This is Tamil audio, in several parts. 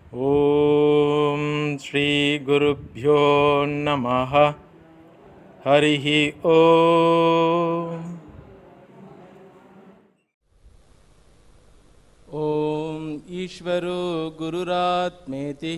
ॐ श्रीगुरुभ्यो नमः हरिः ॐ ॐ ईश्वरो गुरुरात्मेति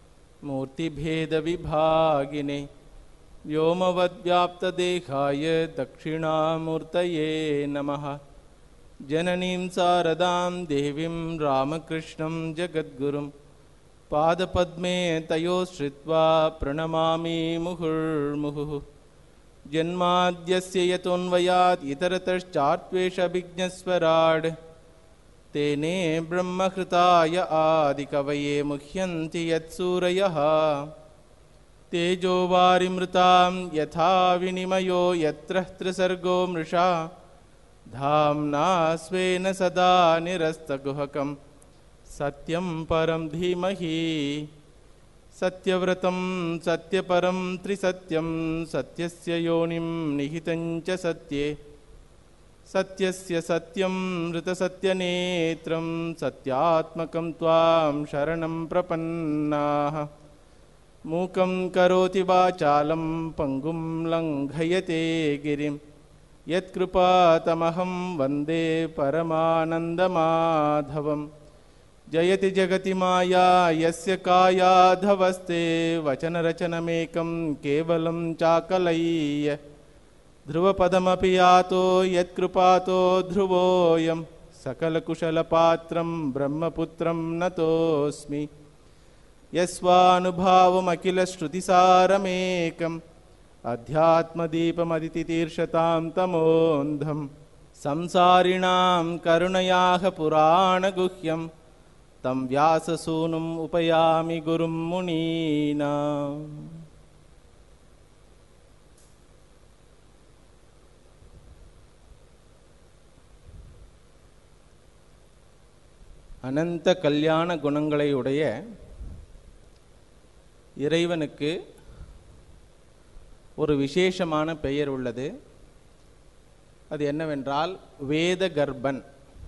मूर्तिभेदविभागिने व्योमवद्व्याप्तदेहाय दक्षिणामूर्तये नमः जननीं शारदां देवीं रामकृष्णं जगद्गुरुं पादपद्मे तयोश्रित्वा प्रणमामि मुहुर्मुहुः जन्माद्यस्य यतोऽन्वयात् इतरतश्चात्वेषभिज्ञस्वराड् तेने ब्रह्महृताय आदिकवये मुह्यन्ति यत्सूरयः तेजो वारिमृतां यथा विनिमयो यत्र त्रिसर्गो मृषा धाम्ना स्वेन सदा निरस्तगुहकं सत्यं परं धीमहि सत्यव्रतं सत्यपरं त्रिसत्यं सत्यस्य योनिं निहितं च सत्ये सत्यस्य सत्यं ऋतसत्यनेत्रं सत्यात्मकं त्वां शरणं प्रपन्नाः मूकं करोति वाचालं पङ्गुं लङ्घयते गिरिं यत्कृपातमहं वन्दे परमानन्दमाधवं जयति जगति माया यस्य कायाधवस्ते वचनरचनमेकं केवलं चाकलय्य ध्रुवपदमपि यातो यत्कृपातो ध्रुवोऽयं सकलकुशलपात्रं ब्रह्मपुत्रं नतोऽस्मि यस्वानुभावमखिलश्रुतिसारमेकम् अध्यात्मदीपमदितितीर्षतां तमोन्धं संसारिणां करुणयाः पुराणगुह्यं तं व्याससूनुम् उपयामि गुरुं मुनीनाम् அனந்த கல்யாண குணங்களை உடைய இறைவனுக்கு ஒரு விசேஷமான பெயர் உள்ளது அது என்னவென்றால் வேத கர்ப்பன்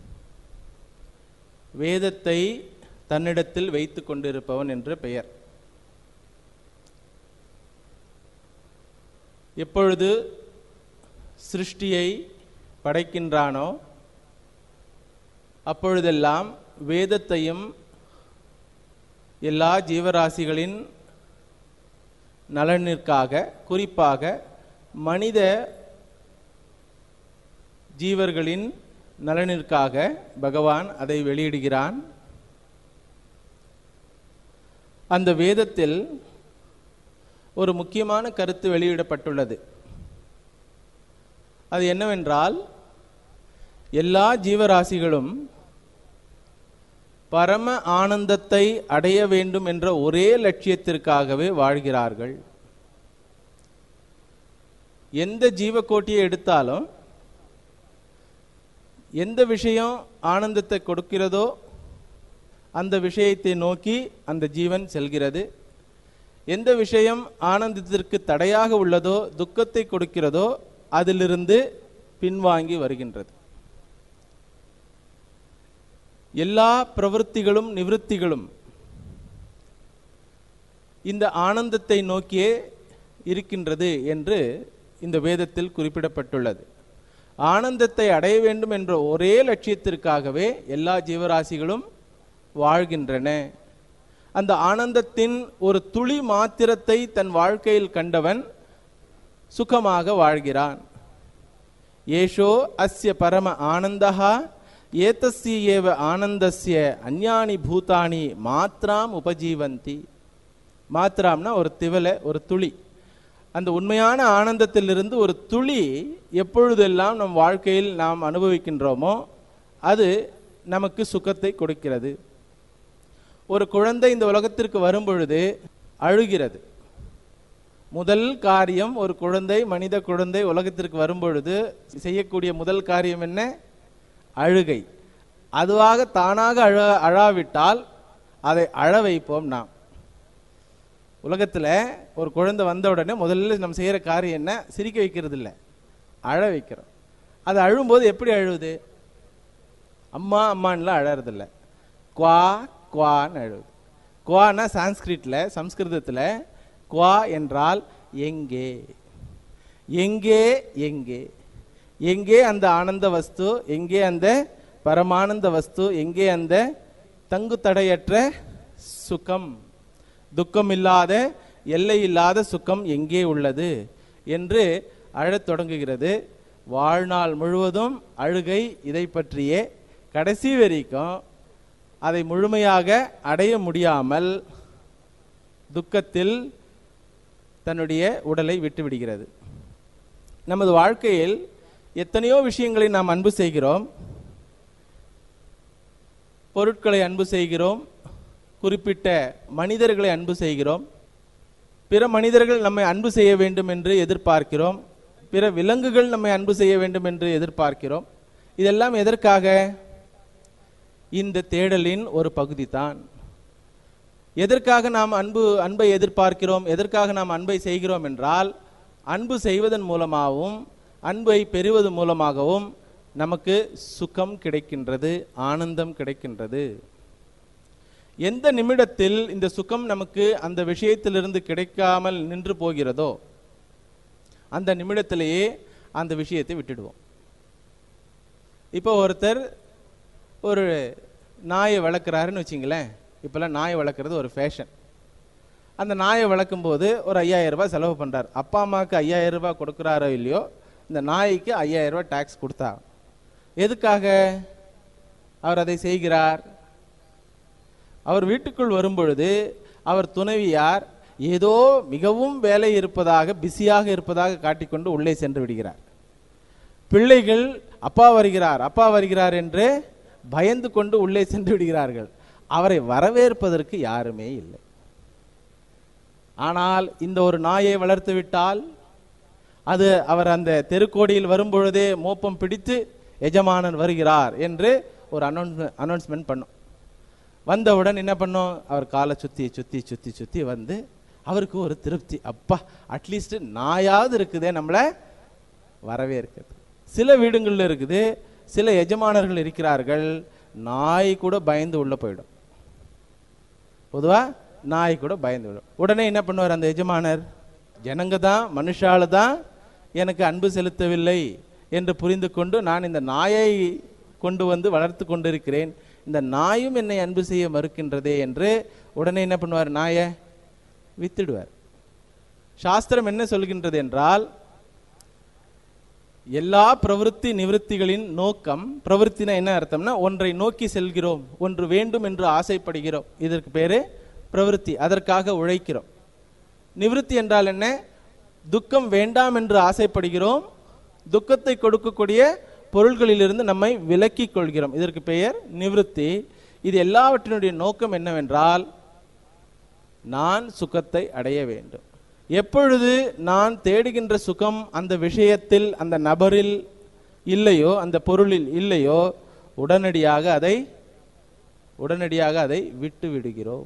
வேதத்தை தன்னிடத்தில் வைத்து கொண்டிருப்பவன் என்று பெயர் எப்பொழுது சிருஷ்டியை படைக்கின்றானோ அப்பொழுதெல்லாம் வேதத்தையும் எல்லா ஜீவராசிகளின் நலனிற்காக குறிப்பாக மனித ஜீவர்களின் நலனிற்காக பகவான் அதை வெளியிடுகிறான் அந்த வேதத்தில் ஒரு முக்கியமான கருத்து வெளியிடப்பட்டுள்ளது அது என்னவென்றால் எல்லா ஜீவராசிகளும் பரம ஆனந்தத்தை அடைய வேண்டும் என்ற ஒரே லட்சியத்திற்காகவே வாழ்கிறார்கள் எந்த ஜீவக்கோட்டியை எடுத்தாலும் எந்த விஷயம் ஆனந்தத்தை கொடுக்கிறதோ அந்த விஷயத்தை நோக்கி அந்த ஜீவன் செல்கிறது எந்த விஷயம் ஆனந்தத்திற்கு தடையாக உள்ளதோ துக்கத்தை கொடுக்கிறதோ அதிலிருந்து பின்வாங்கி வருகின்றது எல்லா பிரவൃத்திகளும் நிவிருத்திகளும் இந்த ஆனந்தத்தை நோக்கியே இருக்கின்றது என்று இந்த வேதத்தில் குறிப்பிடப்பட்டுள்ளது ஆனந்தத்தை அடைய வேண்டும் என்ற ஒரே லட்சியத்திற்காகவே எல்லா ஜீவராசிகளும் வாழ்கின்றன அந்த ஆனந்தத்தின் ஒரு துளி மாத்திரத்தை தன் வாழ்க்கையில் கண்டவன் சுகமாக வாழ்கிறான் ஏஷோ அஸ்ய பரம ஆனந்தா ஏதஸ்ய ஏவ ஆனந்தஸ்ய அந்யானி பூதானி மாத்ராம் உபஜீவந்தி மாத்ராம்னா ஒரு திவலை ஒரு துளி அந்த உண்மையான ஆனந்தத்திலிருந்து ஒரு துளி எப்பொழுதெல்லாம் நம் வாழ்க்கையில் நாம் அனுபவிக்கின்றோமோ அது நமக்கு சுகத்தை கொடுக்கிறது ஒரு குழந்தை இந்த உலகத்திற்கு வரும்பொழுது அழுகிறது முதல் காரியம் ஒரு குழந்தை மனித குழந்தை உலகத்திற்கு வரும்பொழுது செய்யக்கூடிய முதல் காரியம் என்ன அழுகை அதுவாக தானாக அழ அழாவிட்டால் அதை அழ வைப்போம் நாம் உலகத்தில் ஒரு குழந்தை வந்த உடனே முதல்ல நம்ம செய்கிற காரியம் என்ன சிரிக்க வைக்கிறது இல்லை அழ வைக்கிறோம் அது அழும்போது எப்படி அழுவுது அம்மா அம்மான்லாம் அழறதில்ல குவா குவான்னு அழுவுது குவானா சான்ஸ்கிரிட்ல சம்ஸ்கிருதத்தில் குவா என்றால் எங்கே எங்கே எங்கே எங்கே அந்த ஆனந்த வஸ்து எங்கே அந்த பரமானந்த வஸ்து எங்கே அந்த தங்கு தடையற்ற சுகம் துக்கம் இல்லாத எல்லை இல்லாத சுகம் எங்கே உள்ளது என்று அழத் தொடங்குகிறது வாழ்நாள் முழுவதும் அழுகை இதை பற்றியே கடைசி வரைக்கும் அதை முழுமையாக அடைய முடியாமல் துக்கத்தில் தன்னுடைய உடலை விட்டு விடுகிறது நமது வாழ்க்கையில் எத்தனையோ விஷயங்களை நாம் அன்பு செய்கிறோம் பொருட்களை அன்பு செய்கிறோம் குறிப்பிட்ட மனிதர்களை அன்பு செய்கிறோம் பிற மனிதர்கள் நம்மை அன்பு செய்ய வேண்டும் என்று எதிர்பார்க்கிறோம் பிற விலங்குகள் நம்மை அன்பு செய்ய வேண்டும் என்று எதிர்பார்க்கிறோம் இதெல்லாம் எதற்காக இந்த தேடலின் ஒரு பகுதி தான் எதற்காக நாம் அன்பு அன்பை எதிர்பார்க்கிறோம் எதற்காக நாம் அன்பை செய்கிறோம் என்றால் அன்பு செய்வதன் மூலமாகவும் அன்பை பெறுவது மூலமாகவும் நமக்கு சுகம் கிடைக்கின்றது ஆனந்தம் கிடைக்கின்றது எந்த நிமிடத்தில் இந்த சுகம் நமக்கு அந்த விஷயத்திலிருந்து கிடைக்காமல் நின்று போகிறதோ அந்த நிமிடத்திலேயே அந்த விஷயத்தை விட்டுடுவோம் இப்போ ஒருத்தர் ஒரு நாயை வளர்க்குறாருன்னு வச்சிங்களேன் இப்போல்லாம் நாயை வளர்க்குறது ஒரு ஃபேஷன் அந்த நாயை வளர்க்கும் போது ஒரு ஐயாயிரம் ரூபாய் செலவு பண்ணுறார் அப்பா அம்மாவுக்கு ஐயாயிரம் ரூபாய் கொடுக்குறாரோ இல்லையோ இந்த நாய்க்கு ஐயாயிரம் ரூபாய் டேக்ஸ் கொடுத்தா எதுக்காக அவர் அதை செய்கிறார் அவர் வீட்டுக்குள் வரும்பொழுது அவர் துணைவியார் ஏதோ மிகவும் வேலை இருப்பதாக பிஸியாக இருப்பதாக காட்டிக்கொண்டு உள்ளே சென்று விடுகிறார் பிள்ளைகள் அப்பா வருகிறார் அப்பா வருகிறார் என்று பயந்து கொண்டு உள்ளே சென்று விடுகிறார்கள் அவரை வரவேற்பதற்கு யாருமே இல்லை ஆனால் இந்த ஒரு நாயை வளர்த்து விட்டால் அது அவர் அந்த தெருக்கோடியில் வரும்பொழுதே மோப்பம் பிடித்து எஜமானன் வருகிறார் என்று ஒரு அனௌன்ஸ் அனௌன்ஸ்மெண்ட் பண்ணும் வந்தவுடன் என்ன பண்ணும் அவர் காலை சுற்றி சுற்றி சுற்றி சுற்றி வந்து அவருக்கு ஒரு திருப்தி அப்பா அட்லீஸ்ட் நாயாவது இருக்குதே நம்மளை வரவேற்கிறது சில வீடுங்களில் இருக்குது சில எஜமானர்கள் இருக்கிறார்கள் நாய் கூட பயந்து உள்ள போயிடும் பொதுவா நாய் கூட பயந்து விடும் உடனே என்ன பண்ணுவார் அந்த எஜமானர் ஜனங்க தான் மனுஷால தான் எனக்கு அன்பு செலுத்தவில்லை என்று புரிந்து கொண்டு நான் இந்த நாயை கொண்டு வந்து வளர்த்து கொண்டிருக்கிறேன் இந்த நாயும் என்னை அன்பு செய்ய மறுக்கின்றதே என்று உடனே என்ன பண்ணுவார் நாயை வித்துடுவார் சாஸ்திரம் என்ன சொல்கின்றது என்றால் எல்லா பிரவருத்தி நிவர்த்திகளின் நோக்கம் பிரவருத்தினா என்ன அர்த்தம்னா ஒன்றை நோக்கி செல்கிறோம் ஒன்று வேண்டும் என்று ஆசைப்படுகிறோம் இதற்கு பேரு பிரவருத்தி அதற்காக உழைக்கிறோம் நிவிருத்தி என்றால் என்ன துக்கம் வேண்டாம் என்று ஆசைப்படுகிறோம் துக்கத்தை கொடுக்கக்கூடிய பொருள்களிலிருந்து நம்மை விலக்கிக் கொள்கிறோம் இதற்கு பெயர் நிவிருத்தி இது எல்லாவற்றினுடைய நோக்கம் என்னவென்றால் நான் சுகத்தை அடைய வேண்டும் எப்பொழுது நான் தேடுகின்ற சுகம் அந்த விஷயத்தில் அந்த நபரில் இல்லையோ அந்த பொருளில் இல்லையோ உடனடியாக அதை உடனடியாக அதை விட்டு விடுகிறோம்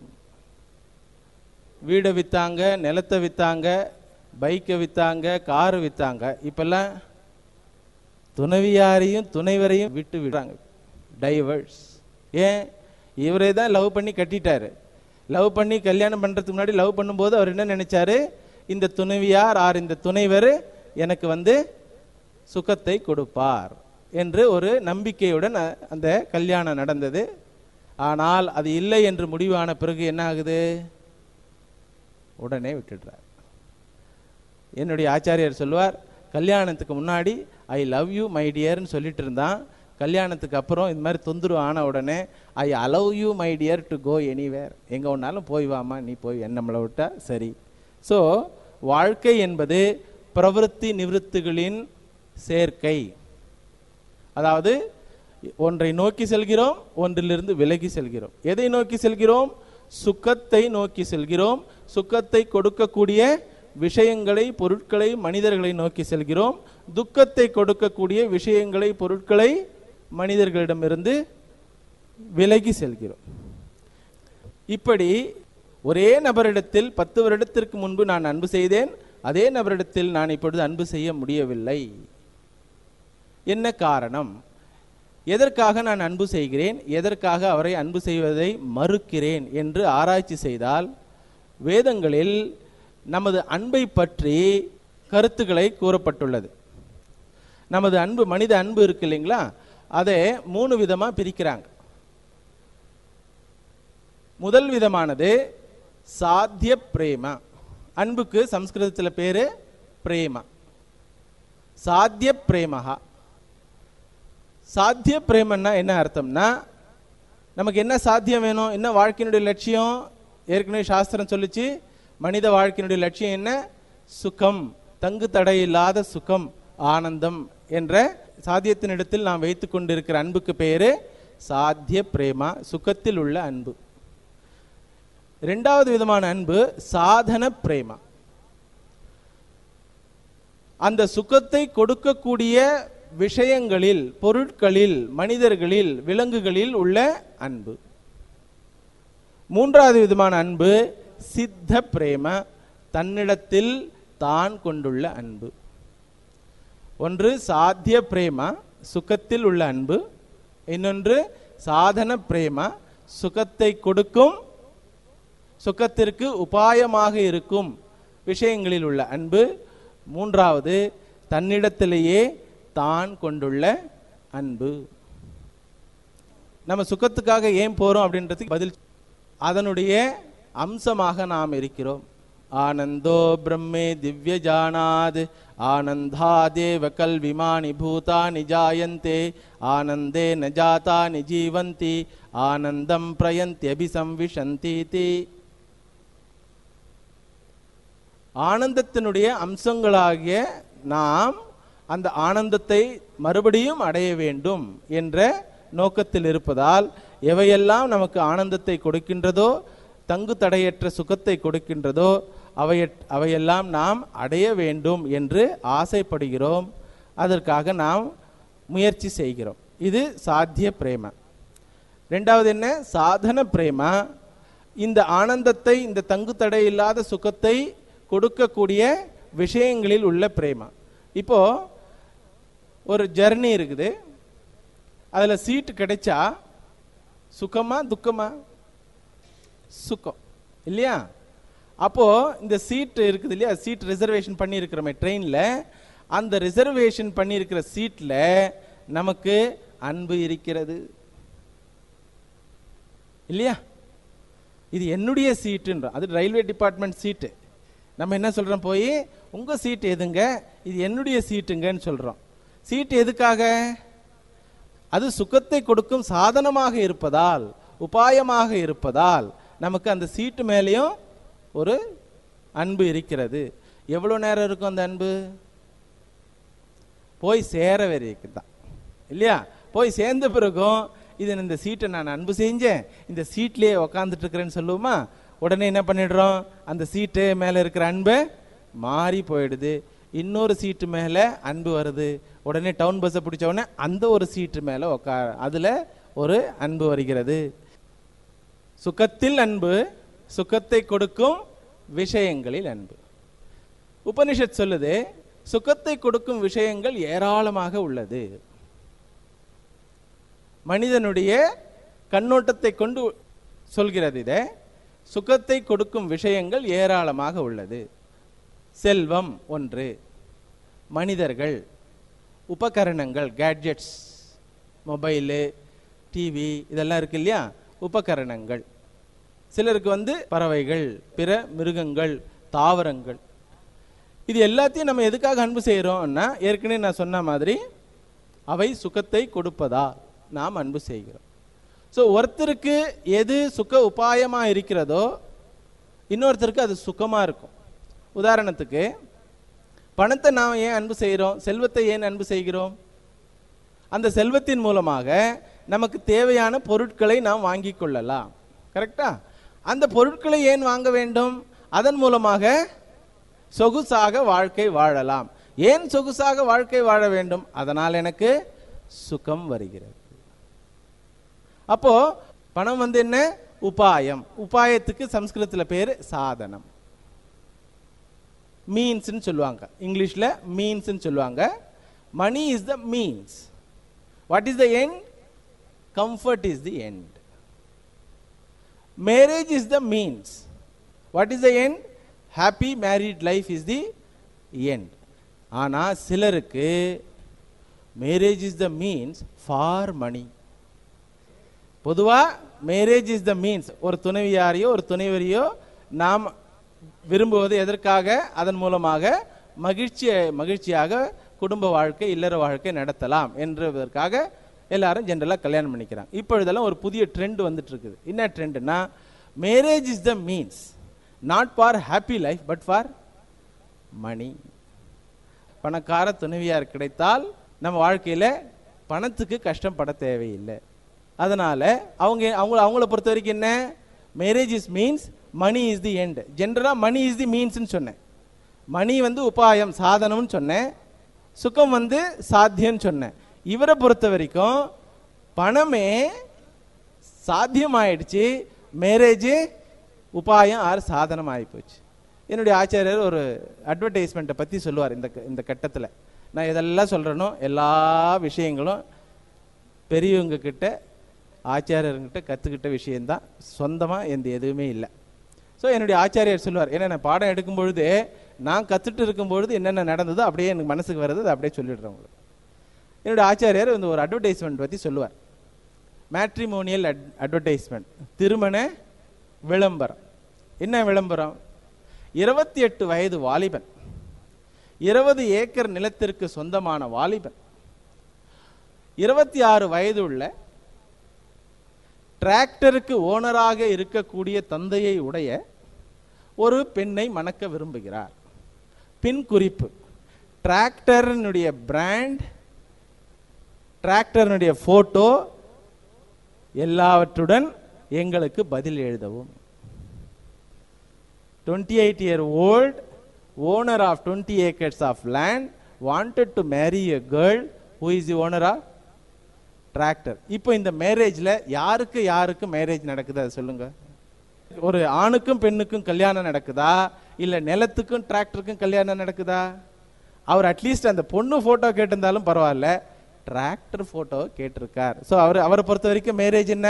வீடை வித்தாங்க நிலத்தை வித்தாங்க பைக்கை வித்தாங்க காரை வித்தாங்க இப்பெல்லாம் துணைவியாரையும் துணைவரையும் விட்டு விடுறாங்க டைவர்ஸ் ஏன் இவரே தான் லவ் பண்ணி கட்டிட்டாரு லவ் பண்ணி கல்யாணம் பண்ணுறதுக்கு முன்னாடி லவ் பண்ணும்போது அவர் என்ன நினைச்சாரு இந்த துணைவியார் ஆர் இந்த துணைவர் எனக்கு வந்து சுகத்தை கொடுப்பார் என்று ஒரு நம்பிக்கையுடன் அ- அந்த கல்யாணம் நடந்தது ஆனால் அது இல்லை என்று முடிவான பிறகு என்ன ஆகுது உடனே விட்டுடுறார் என்னுடைய ஆச்சாரியார் சொல்லுவார் கல்யாணத்துக்கு முன்னாடி ஐ லவ் யூ மை டியர்னு சொல்லிட்டு இருந்தான் கல்யாணத்துக்கு அப்புறம் இந்த மாதிரி தொந்தரவு ஆன உடனே I allow you my dear to go anywhere எங்கே ஒன்றாலும் போய் வாமா நீ போய் என்ன நம்மளை விட்டா சரி ஸோ வாழ்க்கை என்பது பிரவருத்தி நிவிருத்திகளின் சேர்க்கை அதாவது ஒன்றை நோக்கி செல்கிறோம் ஒன்றிலிருந்து விலகி செல்கிறோம் எதை நோக்கி செல்கிறோம் சுக்கத்தை நோக்கி செல்கிறோம் சுக்கத்தை கொடுக்கக்கூடிய விஷயங்களை பொருட்களை மனிதர்களை நோக்கி செல்கிறோம் துக்கத்தை கொடுக்கக்கூடிய விஷயங்களை பொருட்களை மனிதர்களிடமிருந்து விலகி செல்கிறோம் இப்படி ஒரே நபரிடத்தில் பத்து வருடத்திற்கு முன்பு நான் அன்பு செய்தேன் அதே நபரிடத்தில் நான் இப்பொழுது அன்பு செய்ய முடியவில்லை என்ன காரணம் எதற்காக நான் அன்பு செய்கிறேன் எதற்காக அவரை அன்பு செய்வதை மறுக்கிறேன் என்று ஆராய்ச்சி செய்தால் வேதங்களில் நமது அன்பை பற்றி கருத்துக்களை கூறப்பட்டுள்ளது நமது அன்பு மனித அன்பு இருக்கு இல்லைங்களா அதை மூணு விதமா பிரிக்கிறாங்க முதல் விதமானது சாத்திய பிரேம அன்புக்கு சம்ஸ்கிருதத்தில் பேரு பிரேம சாத்திய பிரேமஹா சாத்திய பிரேமன்னா என்ன அர்த்தம்னா நமக்கு என்ன சாத்தியம் வேணும் என்ன வாழ்க்கையினுடைய லட்சியம் ஏற்கனவே சாஸ்திரம் சொல்லிச்சு மனித வாழ்க்கையினுடைய லட்சியம் என்ன சுகம் தங்கு தடை இல்லாத சுகம் ஆனந்தம் என்ற சாத்தியத்தினிடத்தில் நாம் வைத்து கொண்டிருக்கிற அன்புக்கு பெயரு சாத்திய பிரேமா சுகத்தில் உள்ள அன்பு இரண்டாவது விதமான அன்பு சாதன பிரேமா அந்த சுகத்தை கொடுக்கக்கூடிய விஷயங்களில் பொருட்களில் மனிதர்களில் விலங்குகளில் உள்ள அன்பு மூன்றாவது விதமான அன்பு சித்த பிரேம தன்னிடத்தில் தான் கொண்டுள்ள அன்பு ஒன்று சாத்திய பிரேமா சுகத்தில் உள்ள அன்பு இன்னொன்று சாதன பிரேமா சுகத்தை கொடுக்கும் சுகத்திற்கு உபாயமாக இருக்கும் விஷயங்களில் உள்ள அன்பு மூன்றாவது தன்னிடத்திலேயே தான் கொண்டுள்ள அன்பு நம்ம சுகத்துக்காக ஏன் போறோம் அப்படின்றதுக்கு பதில் அதனுடைய அம்சமாக நாம் இருக்கிறோம் ஆனந்தோ பிரம்மே திவ்ய ஜானாத் ஆனந்தாதேவ கல்விமானி பூதானி ஜாயந்தே ஆனந்தே ந ஜாதானி ஜீவந்தி ஆனந்தம் பிரயந்தி அபிசம்விஷந்தி ஆனந்தத்தினுடைய அம்சங்களாகிய நாம் அந்த ஆனந்தத்தை மறுபடியும் அடைய வேண்டும் என்ற நோக்கத்தில் இருப்பதால் எவையெல்லாம் நமக்கு ஆனந்தத்தை கொடுக்கின்றதோ தங்கு தடையற்ற சுகத்தை கொடுக்கின்றதோ அவைய அவையெல்லாம் நாம் அடைய வேண்டும் என்று ஆசைப்படுகிறோம் அதற்காக நாம் முயற்சி செய்கிறோம் இது சாத்திய பிரேம ரெண்டாவது என்ன சாதன பிரேமா இந்த ஆனந்தத்தை இந்த தங்கு தடை இல்லாத சுகத்தை கொடுக்கக்கூடிய விஷயங்களில் உள்ள பிரேமா இப்போ ஒரு ஜர்னி இருக்குது அதில் சீட்டு கிடைச்சா சுகமா துக்கமா சுகம் இல்லையா அப்போ இந்த சீட் இருக்குது இல்லையா சீட் ரிசர்வேஷன் பண்ணியிருக்கிறோமே ட்ரெயினில் அந்த ரிசர்வேஷன் பண்ணியிருக்கிற சீட்டில் நமக்கு அன்பு இருக்கிறது இல்லையா இது என்னுடைய சீட்டுன்றோம் அது ரயில்வே டிபார்ட்மெண்ட் சீட்டு நம்ம என்ன சொல்றோம் போய் உங்க சீட் எதுங்க இது என்னுடைய சீட்டுங்கன்னு சொல்றோம் சீட்டு எதுக்காக அது சுகத்தை கொடுக்கும் சாதனமாக இருப்பதால் உபாயமாக இருப்பதால் நமக்கு அந்த சீட்டு மேலேயும் ஒரு அன்பு இருக்கிறது எவ்வளோ நேரம் இருக்கும் அந்த அன்பு போய் சேர வரைக்கும் தான் இல்லையா போய் சேர்ந்த பிறகும் இது இந்த சீட்டை நான் அன்பு செஞ்சேன் இந்த சீட்லேயே உக்காந்துட்டு இருக்கிறேன்னு சொல்லுவோமா உடனே என்ன பண்ணிடுறோம் அந்த சீட்டு மேலே இருக்கிற அன்பு மாறி போயிடுது இன்னொரு சீட்டு மேலே அன்பு வருது உடனே டவுன் பஸ்ஸை பிடிச்ச உடனே அந்த ஒரு சீட்டு மேலே உக்கா அதில் ஒரு அன்பு வருகிறது சுகத்தில் அன்பு சுகத்தை கொடுக்கும் விஷயங்களில் அன்பு உபனிஷத் சொல்லுது சுகத்தை கொடுக்கும் விஷயங்கள் ஏராளமாக உள்ளது மனிதனுடைய கண்ணோட்டத்தை கொண்டு சொல்கிறது இதை சுகத்தை கொடுக்கும் விஷயங்கள் ஏராளமாக உள்ளது செல்வம் ஒன்று மனிதர்கள் உபகரணங்கள் கேட்ஜெட்ஸ் மொபைலு டிவி இதெல்லாம் இருக்கு இல்லையா உபகரணங்கள் சிலருக்கு வந்து பறவைகள் பிற மிருகங்கள் தாவரங்கள் இது எல்லாத்தையும் நம்ம எதுக்காக அன்பு செய்கிறோம்னா ஏற்கனவே நான் சொன்ன மாதிரி அவை சுகத்தை கொடுப்பதா நாம் அன்பு செய்கிறோம் ஸோ ஒருத்தருக்கு எது சுக உபாயமாக இருக்கிறதோ இன்னொருத்தருக்கு அது சுகமாக இருக்கும் உதாரணத்துக்கு பணத்தை நாம் ஏன் அன்பு செய்கிறோம் செல்வத்தை ஏன் அன்பு செய்கிறோம் அந்த செல்வத்தின் மூலமாக நமக்கு தேவையான பொருட்களை நாம் வாங்கிக் கொள்ளலாம் கரெக்டா அந்த பொருட்களை ஏன் வாங்க வேண்டும் அதன் மூலமாக சொகுசாக வாழ்க்கை வாழலாம் ஏன் சொகுசாக வாழ்க்கை வாழ வேண்டும் அதனால் எனக்கு சுகம் வருகிறது அப்போ பணம் வந்து என்ன உபாயம் உபாயத்துக்கு சம்ஸ்கிருதத்தில் பேர் சாதனம் மீன்ஸ்னு சொல்லுவாங்க இங்கிலீஷில் மீன்ஸ்னு சொல்லுவாங்க money is the means what is the end comfort is the end marriage is the means what is the end happy married life is the end ஆனால் சிலருக்கு marriage is the means for money பொதுவாக மேரேஜ் இஸ் த மீன்ஸ் ஒரு துணைவியாரையோ ஒரு துணைவரையோ நாம் விரும்புவது எதற்காக அதன் மூலமாக மகிழ்ச்சி மகிழ்ச்சியாக குடும்ப வாழ்க்கை இல்லற வாழ்க்கை நடத்தலாம் என்றதற்காக எல்லாரும் ஜென்ரலாக கல்யாணம் பண்ணிக்கிறாங்க இப்பொழுதெல்லாம் ஒரு புதிய ட்ரெண்ட் வந்துட்டு இருக்குது என்ன ட்ரெண்டுனா marriage is the means not for happy life but for money பணக்கார துணைவியார் கிடைத்தால் நம்ம வாழ்க்கையில் பணத்துக்கு கஷ்டப்பட தேவையில்லை அதனால அவங்க அவங்க அவங்கள பொறுத்த வரைக்கும் என்ன marriage is means money is the end ஜென்ரலாக மணி இஸ் தி மீன்ஸ்னு சொன்னேன் மணி வந்து உபாயம் சாதனம்னு சொன்னேன் சுகம் வந்து சாத்தியம்னு சொன்னேன் இவரை பொறுத்த வரைக்கும் பணமே சாத்தியமாயிடுச்சு மேரேஜ் உபாயம் ஆறு சாதனம் ஆகி போச்சு என்னுடைய ஆச்சாரியர் ஒரு அட்வர்டைஸ்மெண்ட்டை பற்றி சொல்லுவார் இந்த க- இந்த கட்டத்தில் நான் இதெல்லாம் சொல்கிறேனோ எல்லா விஷயங்களும் பெரியவங்க கிட்ட ஆச்சாரியர்கிட்ட கற்றுக்கிட்ட விஷயந்தான் சொந்தமாக எந்த எதுவுமே இல்லை ஸோ என்னுடைய ஆச்சாரியர் சொல்லுவார் ஏன்னா நான் பாடம் எடுக்கும் பொழுது நான் கற்றுட்டு இருக்கும் பொழுது என்னென்ன நடந்ததோ அப்படியே எனக்கு மனசுக்கு வருது அதை அப்படியே சொல்லிடுறேன் உங்களுக்கு என்னுடைய ஆச்சாரியர் இந்த ஒரு அட்வர்டைஸ்மெண்ட் பற்றி சொல்லுவார் மேட்ரிமோனியல் அட் அட்வர்டைஸ்மெண்ட் திருமண விளம்பரம் என்ன விளம்பரம் இருபத்தி எட்டு வயது வாலிபன் இருபது ஏக்கர் நிலத்திற்கு சொந்தமான வாலிபன் இருபத்தி ஆறு வயது உள்ள டிராக்டருக்கு ஓனராக இருக்கக்கூடிய தந்தையை உடைய ஒரு பெண்ணை மணக்க விரும்புகிறார் பின் குறிப்பு டிராக்டரினுடைய பிராண்ட் டிராக்டரினுடைய போட்டோ எல்லாவற்றுடன் எங்களுக்கு பதில் எழுதவும் twenty eight year old owner of twenty acres of land wanted to marry a girl who is the owner of tractor இப்போ இந்த மேரேஜில் யாருக்கு யாருக்கு மேரேஜ் நடக்குது அதை சொல்லுங்க ஒரு ஆணுக்கும் பெண்ணுக்கும் கல்யாணம் நடக்குதா இல்லை நிலத்துக்கும் டிராக்டருக்கும் கல்யாணம் நடக்குதா அவர் அட்லீஸ்ட் அந்த பொண்ணு ஃபோட்டோ கேட்டிருந்தாலும் பரவாயில்ல டிராக்டர் ஃபோட்டோ கேட்டிருக்கார் ஸோ அவர் அவரை பொறுத்த வரைக்கும் மேரேஜ் என்ன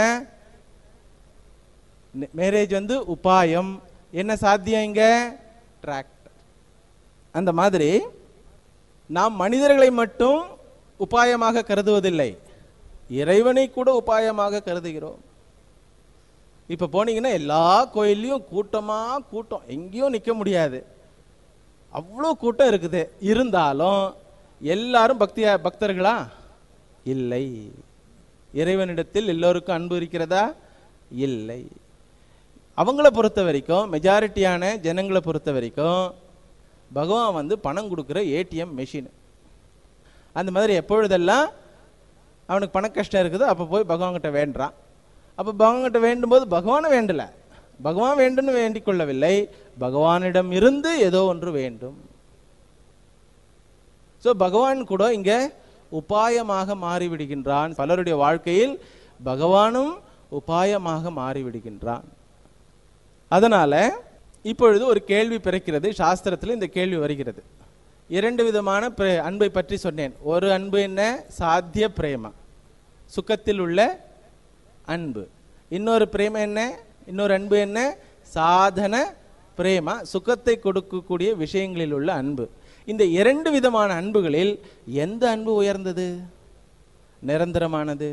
மேரேஜ் வந்து உபாயம் என்ன சாத்தியம் இங்க டிராக்டர் அந்த மாதிரி நாம் மனிதர்களை மட்டும் உபாயமாக கருதுவதில்லை இறைவனை கூட உபாயமாக கருதுகிறோம் இப்ப போனீங்கன்னா எல்லா கோயில்லையும் கூட்டமா கூட்டம் எங்கேயும் நிக்க முடியாது அவ்வளோ கூட்டம் இருக்குது இருந்தாலும் எல்லாரும் பக்தியா பக்தர்களா இல்லை இறைவனிடத்தில் எல்லோருக்கும் அன்பு இருக்கிறதா இல்லை அவங்கள பொறுத்த வரைக்கும் மெஜாரிட்டியான ஜனங்களை பொறுத்த வரைக்கும் பகவான் வந்து பணம் கொடுக்குற ஏடிஎம் மெஷின் அந்த மாதிரி எப்பொழுதெல்லாம் அவனுக்கு பண கஷ்டம் இருக்குதோ அப்போ போய் பகவான்கிட்ட வேண்டுறான் அப்போ பகவான்கிட்ட வேண்டும் போது பகவானை வேண்டல பகவான் வேண்டும்னு வேண்டிக் கொள்ளவில்லை பகவானிடம் இருந்து ஏதோ ஒன்று வேண்டும் ஸோ பகவான் கூட இங்க உபாயமாக மாறிவிடுகின்றான் பலருடைய வாழ்க்கையில் பகவானும் உபாயமாக மாறிவிடுகின்றான் அதனால இப்பொழுது ஒரு கேள்வி பிறக்கிறது சாஸ்திரத்தில் இந்த கேள்வி வருகிறது இரண்டு விதமான பிர- அன்பை பற்றி சொன்னேன் ஒரு அன்பு என்ன சாத்திய பிரேமா சுக்கத்தில் உள்ள அன்பு இன்னொரு பிரேமம் என்ன இன்னொரு அன்பு என்ன சாதன பிரேமா சுகத்தை கொடுக்கக்கூடிய விஷயங்களில் உள்ள அன்பு இந்த இரண்டு விதமான அன்புகளில் எந்த அன்பு உயர்ந்தது நிரந்தரமானது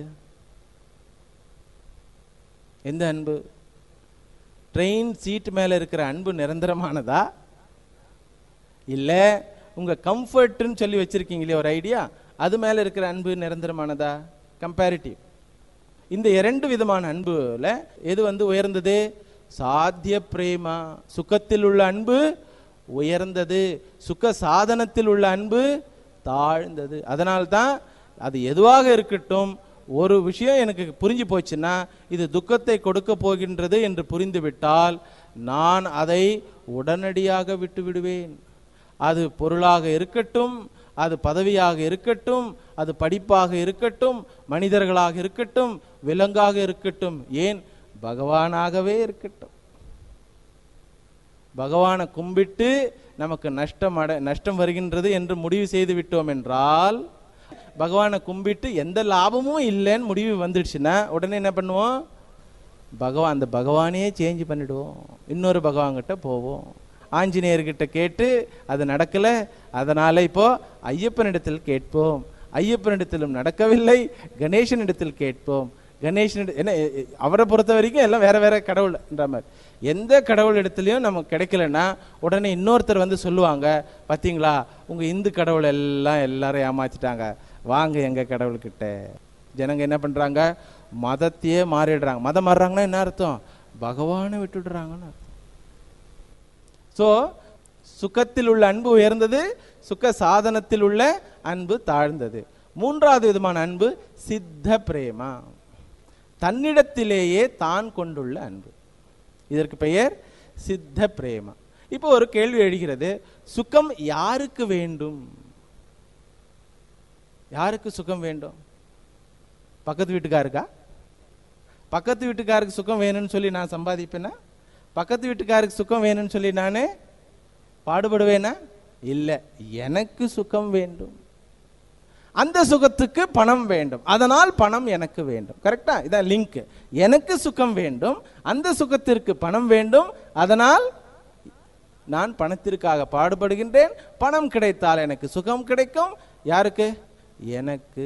எந்த அன்பு ட்ரெயின் சீட் மேல இருக்கிற அன்பு நிரந்தரமானதா இல்ல உங்க கம்ஃபர்ட்னு சொல்லி வச்சிருக்கீங்களே ஒரு ஐடியா அது மேல இருக்கிற அன்பு நிரந்தரமானதா கம்பேரிட்டிவ் இந்த இரண்டு விதமான அன்புல எது வந்து உயர்ந்தது சாத்திய பிரேமா சுகத்தில் உள்ள அன்பு உயர்ந்தது சுக சாதனத்தில் உள்ள அன்பு தாழ்ந்தது அதனால்தான் அது எதுவாக இருக்கட்டும் ஒரு விஷயம் எனக்கு புரிஞ்சு போச்சுன்னா இது துக்கத்தை கொடுக்க போகின்றது என்று புரிந்துவிட்டால் நான் அதை உடனடியாக விட்டு விடுவேன் அது பொருளாக இருக்கட்டும் அது பதவியாக இருக்கட்டும் அது படிப்பாக இருக்கட்டும் மனிதர்களாக இருக்கட்டும் விலங்காக இருக்கட்டும் ஏன் பகவானாகவே இருக்கட்டும் பகவானை கும்பிட்டு நமக்கு நஷ்டம் அட நஷ்டம் வருகின்றது என்று முடிவு செய்து விட்டோம் என்றால் பகவானை கும்பிட்டு எந்த லாபமும் இல்லைன்னு முடிவு வந்துடுச்சுன்னா உடனே என்ன பண்ணுவோம் பகவான் அந்த பகவானே சேஞ்ச் பண்ணிடுவோம் இன்னொரு பகவான்கிட்ட போவோம் ஆஞ்சநேயர்கிட்ட கேட்டு அது நடக்கல அதனால இப்போ ஐயப்பனிடத்தில் கேட்போம் ஐயப்பனிடத்திலும் நடக்கவில்லை கணேசனிடத்தில் கேட்போம் கணேசன் என்ன எ- எ- அவரை பொறுத்த வரைக்கும் எல்லாம் வேற வேற கடவுள்ன்ற மாதிரி எந்த கடவுள் இடத்துலையும் நமக்கு கிடைக்கலன்னா உடனே இன்னொருத்தர் வந்து சொல்லுவாங்க பாத்தீங்களா உங்க இந்து கடவுள் எல்லாம் எல்லாரும் ஏமாத்திட்டாங்க வாங்க எங்க கடவுள்கிட்ட ஜனங்க என்ன பண்றாங்க மதத்தையே மாறிடுறாங்க மதம் மாறுறாங்கன்னா என்ன அர்த்தம் பகவானை விட்டுடுறாங்கன்னு அர்த்தம் ஸோ சுகத்தில் உள்ள அன்பு உயர்ந்தது சுக சாதனத்தில் உள்ள அன்பு தாழ்ந்தது மூன்றாவது விதமான அன்பு சித்த பிரேமா தன்னிடத்திலேயே தான் கொண்டுள்ள அன்பு இதற்கு பெயர் சித்த பிரேமா இப்போ ஒரு கேள்வி எழுகிறது சுகம் யாருக்கு வேண்டும் யாருக்கு சுகம் வேண்டும் பக்கத்து வீட்டுக்காருக்கா பக்கத்து வீட்டுக்காருக்கு சுகம் வேணும்னு சொல்லி நான் சம்பாதிப்பேனா பக்கத்து வீட்டுக்காருக்கு சுகம் வேணும்னு சொல்லி நானே பாடுபடுவேனா இல்லை எனக்கு சுகம் வேண்டும் அந்த சுகத்துக்கு பணம் வேண்டும் அதனால் பணம் எனக்கு வேண்டும் கரெக்டா இதான் லிங்க் எனக்கு சுகம் வேண்டும் அந்த சுகத்திற்கு பணம் வேண்டும் அதனால் நான் பணத்திற்காக பாடுபடுகின்றேன் பணம் கிடைத்தால் எனக்கு சுகம் கிடைக்கும் யாருக்கு எனக்கு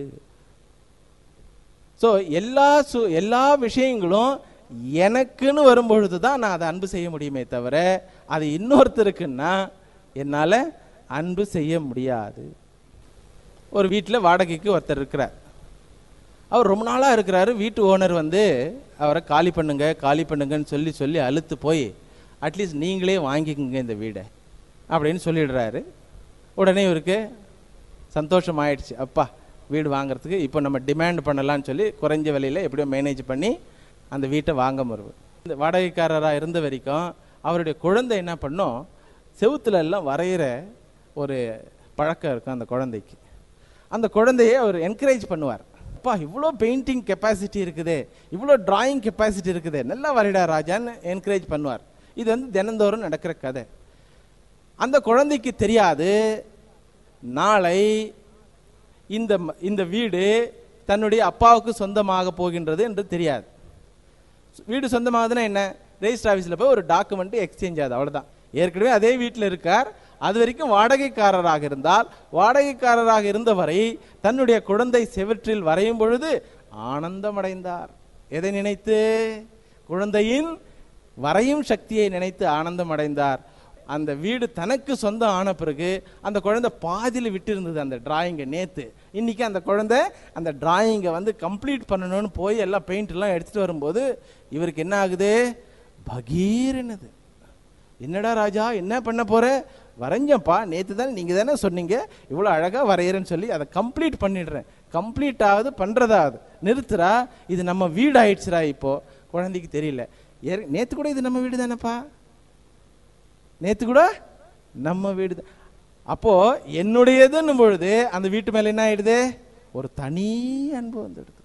ஸோ எல்லா சு எல்லா விஷயங்களும் எனக்குன்னு வரும்பொழுது தான் நான் அதை அன்பு செய்ய முடியுமே தவிர அது இன்னொருத்தருக்குன்னா என்னால் அன்பு செய்ய முடியாது ஒரு வீட்டில் வாடகைக்கு ஒருத்தர் இருக்கிறார் அவர் ரொம்ப நாளாக இருக்கிறாரு வீட்டு ஓனர் வந்து அவரை காலி பண்ணுங்க காலி பண்ணுங்கன்னு சொல்லி சொல்லி அழுத்து போய் அட்லீஸ்ட் நீங்களே வாங்கிக்கோங்க இந்த வீடை அப்படின்னு சொல்லிடுறாரு உடனே இவருக்கு சந்தோஷம் ஆயிடுச்சு அப்பா வீடு வாங்குறதுக்கு இப்போ நம்ம டிமாண்ட் பண்ணலாம்னு சொல்லி குறைஞ்ச விலையில் எப்படியோ மேனேஜ் பண்ணி அந்த வீட்டை வாங்க வருவார் இந்த வாடகைக்காரராக இருந்த வரைக்கும் அவருடைய குழந்தை என்ன பண்ணும் செவுத்துல எல்லாம் வரைகிற ஒரு பழக்கம் இருக்கும் அந்த குழந்தைக்கு அந்த குழந்தையை அவர் என்கரேஜ் பண்ணுவார் அப்பா இவ்வளோ பெயிண்டிங் கெப்பாசிட்டி இருக்குதே இவ்வளோ டிராயிங் கெப்பாசிட்டி இருக்குதே நல்லா வரைடா ராஜான்னு என்கரேஜ் பண்ணுவார் இது வந்து தினந்தோறும் நடக்கிற கதை அந்த குழந்தைக்கு தெரியாது நாளை இந்த ம- இந்த வீடு தன்னுடைய அப்பாவுக்கு சொந்தமாக போகின்றது என்று தெரியாது வீடு சொந்தமாகுதுன்னா என்ன ரெஜிஸ்டர் ஆஃபீஸில் போய் ஒரு டாக்குமெண்ட் எக்ஸ்சேஞ்ச் ஆகுது அவ்வளவுதான் ஏற்கனவே அதே வீட்டில் இருக்கார் அது வரைக்கும் வாடகைக்காரராக இருந்தால் வாடகைக்காரராக இருந்தவரை தன்னுடைய குழந்தை செவற்றில் வரையும் பொழுது ஆனந்தமடைந்தார் எதை நினைத்து குழந்தையின் வரையும் சக்தியை நினைத்து ஆனந்தம் அடைந்தார் அந்த வீடு தனக்கு சொந்தம் ஆன பிறகு அந்த குழந்தை பாதியில் விட்டு இருந்தது அந்த டிராயிங்கை நேத்து இன்னைக்கு அந்த குழந்தை அந்த டிராயிங்கை வந்து கம்ப்ளீட் பண்ணணும்னு போய் எல்லாம் பெயிண்ட் எல்லாம் எடுத்துட்டு வரும்போது இவருக்கு என்ன ஆகுது பகீர்னுது என்னடா ராஜா என்ன பண்ண போற வரைஞ்சப்பா நேத்து தானே நீங்க தானே சொன்னீங்க இவ்வளவு அழகா வரையறேன்னு சொல்லி அதை கம்ப்ளீட் பண்ணிடுறேன் கம்ப்ளீட் ஆகுது பண்றதாவது நிறுத்துறா இது நம்ம வீடு ஆயிடுச்சுடா இப்போ குழந்தைக்கு தெரியல ஏற்- நேத்து கூட இது நம்ம வீடு தானேப்பா நேத்து கூட நம்ம வீடு தான். அப்போ என்னுடையதுன்னும் பொழுது அந்த வீட்டு மேல என்ன ஆயிடுது ஒரு தனி அன்பு வந்துடுது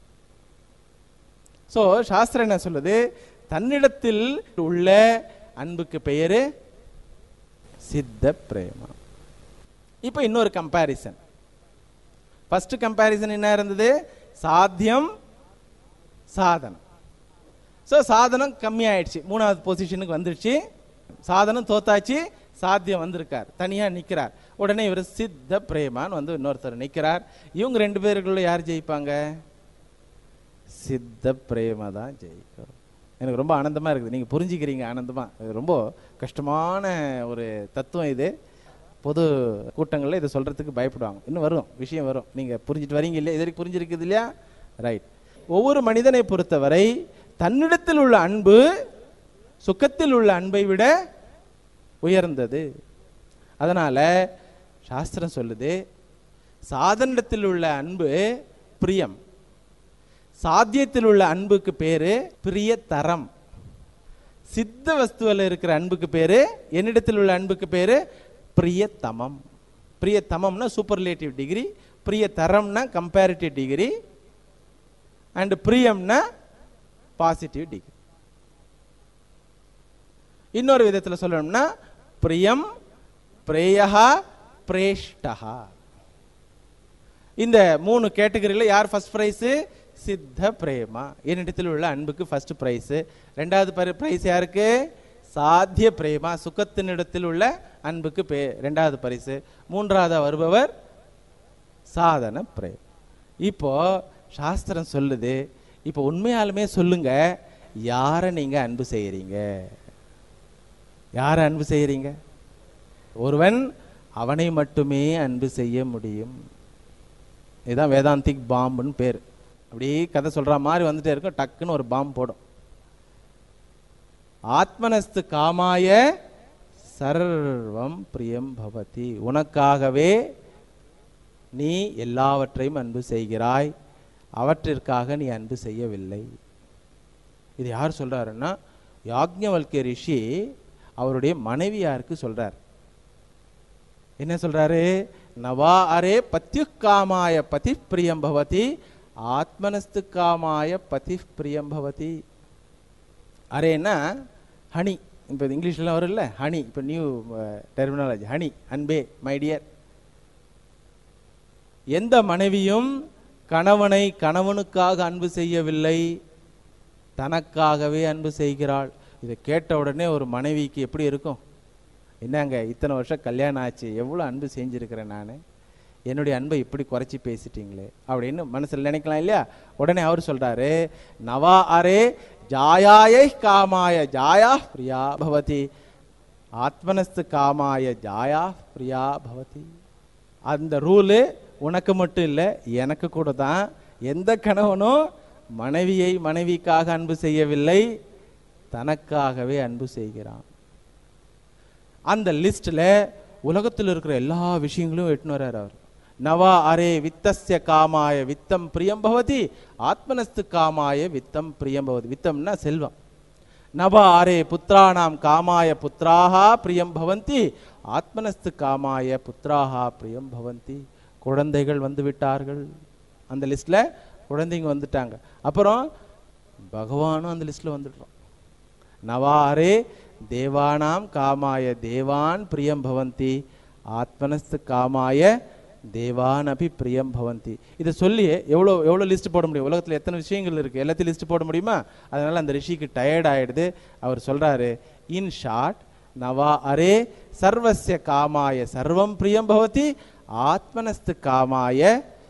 சோ சாஸ்திரம் என்ன சொல்லுது தன்னிடத்தில் உள்ள அன்புக்கு பெயரு சித்த பிரேமா இப்போ இன்னொரு கம்பேரிசன் ஃபர்ஸ்ட் கம்பேரிசன் என்ன இருந்தது சாத்தியம் சாதனம் ஸோ சாதனம் கம்மியாயிடுச்சு மூணாவது பொசிஷனுக்கு வந்துடுச்சு சாதனம் தோத்தாச்சு சாத்தியம் வந்திருக்கார் தனியா நிக்கிறார் உடனே இவர் சித்த பிரேமான்னு வந்து இன்னொருத்தர் நிக்கிறார் இவங்க ரெண்டு பேருக்குள்ள யார் ஜெயிப்பாங்க சித்த பிரேமா தான் ஜெயிக்கும் எனக்கு ரொம்ப ஆனந்தமா இருக்குது நீங்க புரிஞ்சுக்கிறீங்க ஆனந்தமா இது ரொம்ப கஷ்டமான ஒரு தத்துவம் இது பொது கூட்டங்களில் இதை சொல்றதுக்கு பயப்படுவாங்க இன்னும் வரும் விஷயம் வரும் நீங்க புரிஞ்சுட்டு வரீங்க இல்லையா இது வரைக்கும் புரிஞ்சிருக்குது இல்லையா ரைட் ஒவ்வொரு மனிதனை பொறுத்தவரை தன்னிடத்தில் உள்ள அன்பு சுக்கத்தில் உள்ள அன்பை விட உயர்ந்தது அதனால சாஸ்திரம் சொல்லுது சாதனத்தில் உள்ள அன்பு பிரியம் சாத்தியத்தில் உள்ள அன்புக்கு பேரு பிரிய தரம் சித்த வஸ்துவில் இருக்கிற அன்புக்கு பேரு என்னிடத்தில் உள்ள அன்புக்கு பேரு பிரியத்தமம் பிரியத்தமம்னா சூப்பர்லேட்டிவ் டிகிரி பிரியத்தரம்னா கம்பேரிட்டிவ் டிகிரி அண்ட் பிரியம்னா பாசிட்டிவ் டிகிரி இன்னொரு விதத்துல சொல்லணும்னா பிரியம் பிரேயா பிரேஷ்டா இந்த மூணு கேட்டகரியில் யார் ஃபர்ஸ்ட் ப்ரைஸு சித்த பிரேமா என்னிடத்தில் உள்ள அன்புக்கு ஃபர்ஸ்ட் ப்ரைஸு ரெண்டாவது ப்ரைஸ் யாருக்கு சாத்திய பிரேமா சுகத்தினிடத்தில் உள்ள அன்புக்கு பே ரெண்டாவது பரிசு மூன்றாவது வருபவர் சாதன பிரேம் இப்போ சாஸ்திரம் சொல்லுது இப்போ உண்மையாலுமே சொல்லுங்க யாரை நீங்க அன்பு செய்யறீங்க யாரை அன்பு செய்யறீங்க ஒருவன் அவனை மட்டுமே அன்பு செய்ய முடியும் இதுதான் வேதாந்திக் பாம்புன்னு பேர் அப்படியே கதை சொல்ற மாதிரி வந்துட்டே இருக்கும் டக்குன்னு ஒரு பாம்பு போடும் ஆத்மனஸ்து காமாய சர்வம் பிரியம் பவதி உனக்காகவே நீ எல்லாவற்றையும் அன்பு செய்கிறாய் அவற்றிற்காக நீ அன்பு செய்யவில்லை இது யார் சொல்றாருன்னா யாக்ஞவல்கிய ரிஷி அவருடைய மனைவியாருக்கு சொல்றார் என்ன சொல்றாரு நவா அரே பத்யு காமாய பதி பிரியம் பவதி ஆத்மனஸ்து காமாய பதி பிரியம் பவதி அரேன்னா ஹனி இப்போ இங்கிலீஷ்லாம் வரும்ல ஹனி இப்போ நியூ டெர்மினாலஜி ஹனி அன்பே மை டியர் எந்த மனைவியும் கணவனை கணவனுக்காக அன்பு செய்யவில்லை தனக்காகவே அன்பு செய்கிறாள் இதை கேட்ட உடனே ஒரு மனைவிக்கு எப்படி இருக்கும் என்னங்க இத்தனை வருஷம் கல்யாணம் ஆச்சு எவ்வளோ அன்பு செஞ்சுருக்கிறேன் நான் என்னுடைய அன்பை இப்படி குறைச்சி பேசிட்டீங்களே அப்படின்னு மனசில் நினைக்கலாம் இல்லையா உடனே அவர் சொல்றாரு நவா அரே ஜாயாயை காமாய ஜாயா பிரியா பவதி ஆத்மனஸ்து காமாய ஜாயா பிரியா பவதி அந்த ரூலு உனக்கு மட்டும் இல்லை எனக்கு கூட தான் எந்த கணவனும் மனைவியை மனைவிக்காக அன்பு செய்யவில்லை தனக்காகவே அன்பு செய்கிறான் அந்த லிஸ்ட்ல உலகத்தில் இருக்கிற எல்லா விஷயங்களும் எட்டுன்னு வர்றார் அவர் நவா அரே வித்தஸ்ய காமாய வித்தம் பிரியம் பவதி ஆத்மனஸ்து காமாய வித்தம் பிரியம் பவதி வித்தம்னா செல்வம் நவ அரே புத்திராணாம் காமாய புத்திராஹா பிரியம் பவந்தி ஆத்மனஸ்து காமாய புத்திராஹா பிரியம் பவந்தி குழந்தைகள் வந்து விட்டார்கள் அந்த லிஸ்ட்ல குழந்தைங்க வந்துட்டாங்க அப்புறம் பகவானும் அந்த லிஸ்ட்ல வந்துடுறோம் நவாரே தேவானாம் காமாய தேவான் பிரியம் பவந்தி ஆத்மனஸ்து காமாய தேவான் அபி பிரியம் பவந்தி இதை சொல்லி எவ்வளோ எவ்வளோ லிஸ்ட் போட முடியும் உலகத்தில் எத்தனை விஷயங்கள் இருக்குது எல்லாத்தையும் லிஸ்ட் போட முடியுமா அதனால அந்த ரிஷிக்கு டயர்ட் ஆயிடுது அவர் சொல்றாரு இன் ஷார்ட் நவா அரே சர்வஸ்ய காமாய சர்வம் பிரியம் பவதி ஆத்மனஸ்து காமாய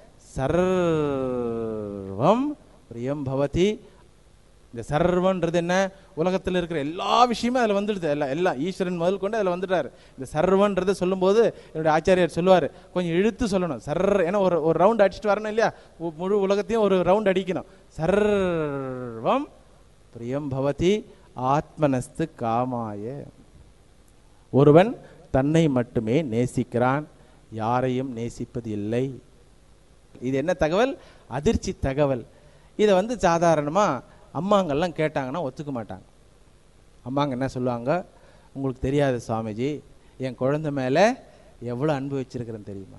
சர்வம் பிரியம் பவதி இந்த சர்வன்றது என்ன உலகத்தில் இருக்கிற எல்லா விஷயமும் அதில் வந்துடுது எல்லாம் எல்லாம் ஈஸ்வரன் முதல் கொண்டு அதில் வந்துட்டார் இந்த சர்வன்றதை சொல்லும்போது என்னுடைய ஆச்சாரியார் சொல்லுவார் கொஞ்சம் இழுத்து சொல்லணும் சர் ஏன்னா ஒரு ஒரு ரவுண்ட் அடிச்சுட்டு வரணும் இல்லையா உ- முழு உலகத்தையும் ஒரு ரவுண்ட் அடிக்கணும் சர்வம் பிரியம் பவதி ஆத்மனஸ்து காமாய ஒருவன் தன்னை மட்டுமே நேசிக்கிறான் யாரையும் நேசிப்பது இல்லை இது என்ன தகவல் அதிர்ச்சி தகவல் இதை வந்து சாதாரணமாக அம்மாங்கெல்லாம் கேட்டாங்கன்னா ஒத்துக்க மாட்டாங்க அம்மாங்க என்ன சொல்லுவாங்க உங்களுக்கு தெரியாது சுவாமிஜி என் குழந்தை மேலே எவ்வளோ அன்பு வச்சிருக்கிறேன்னு தெரியுமா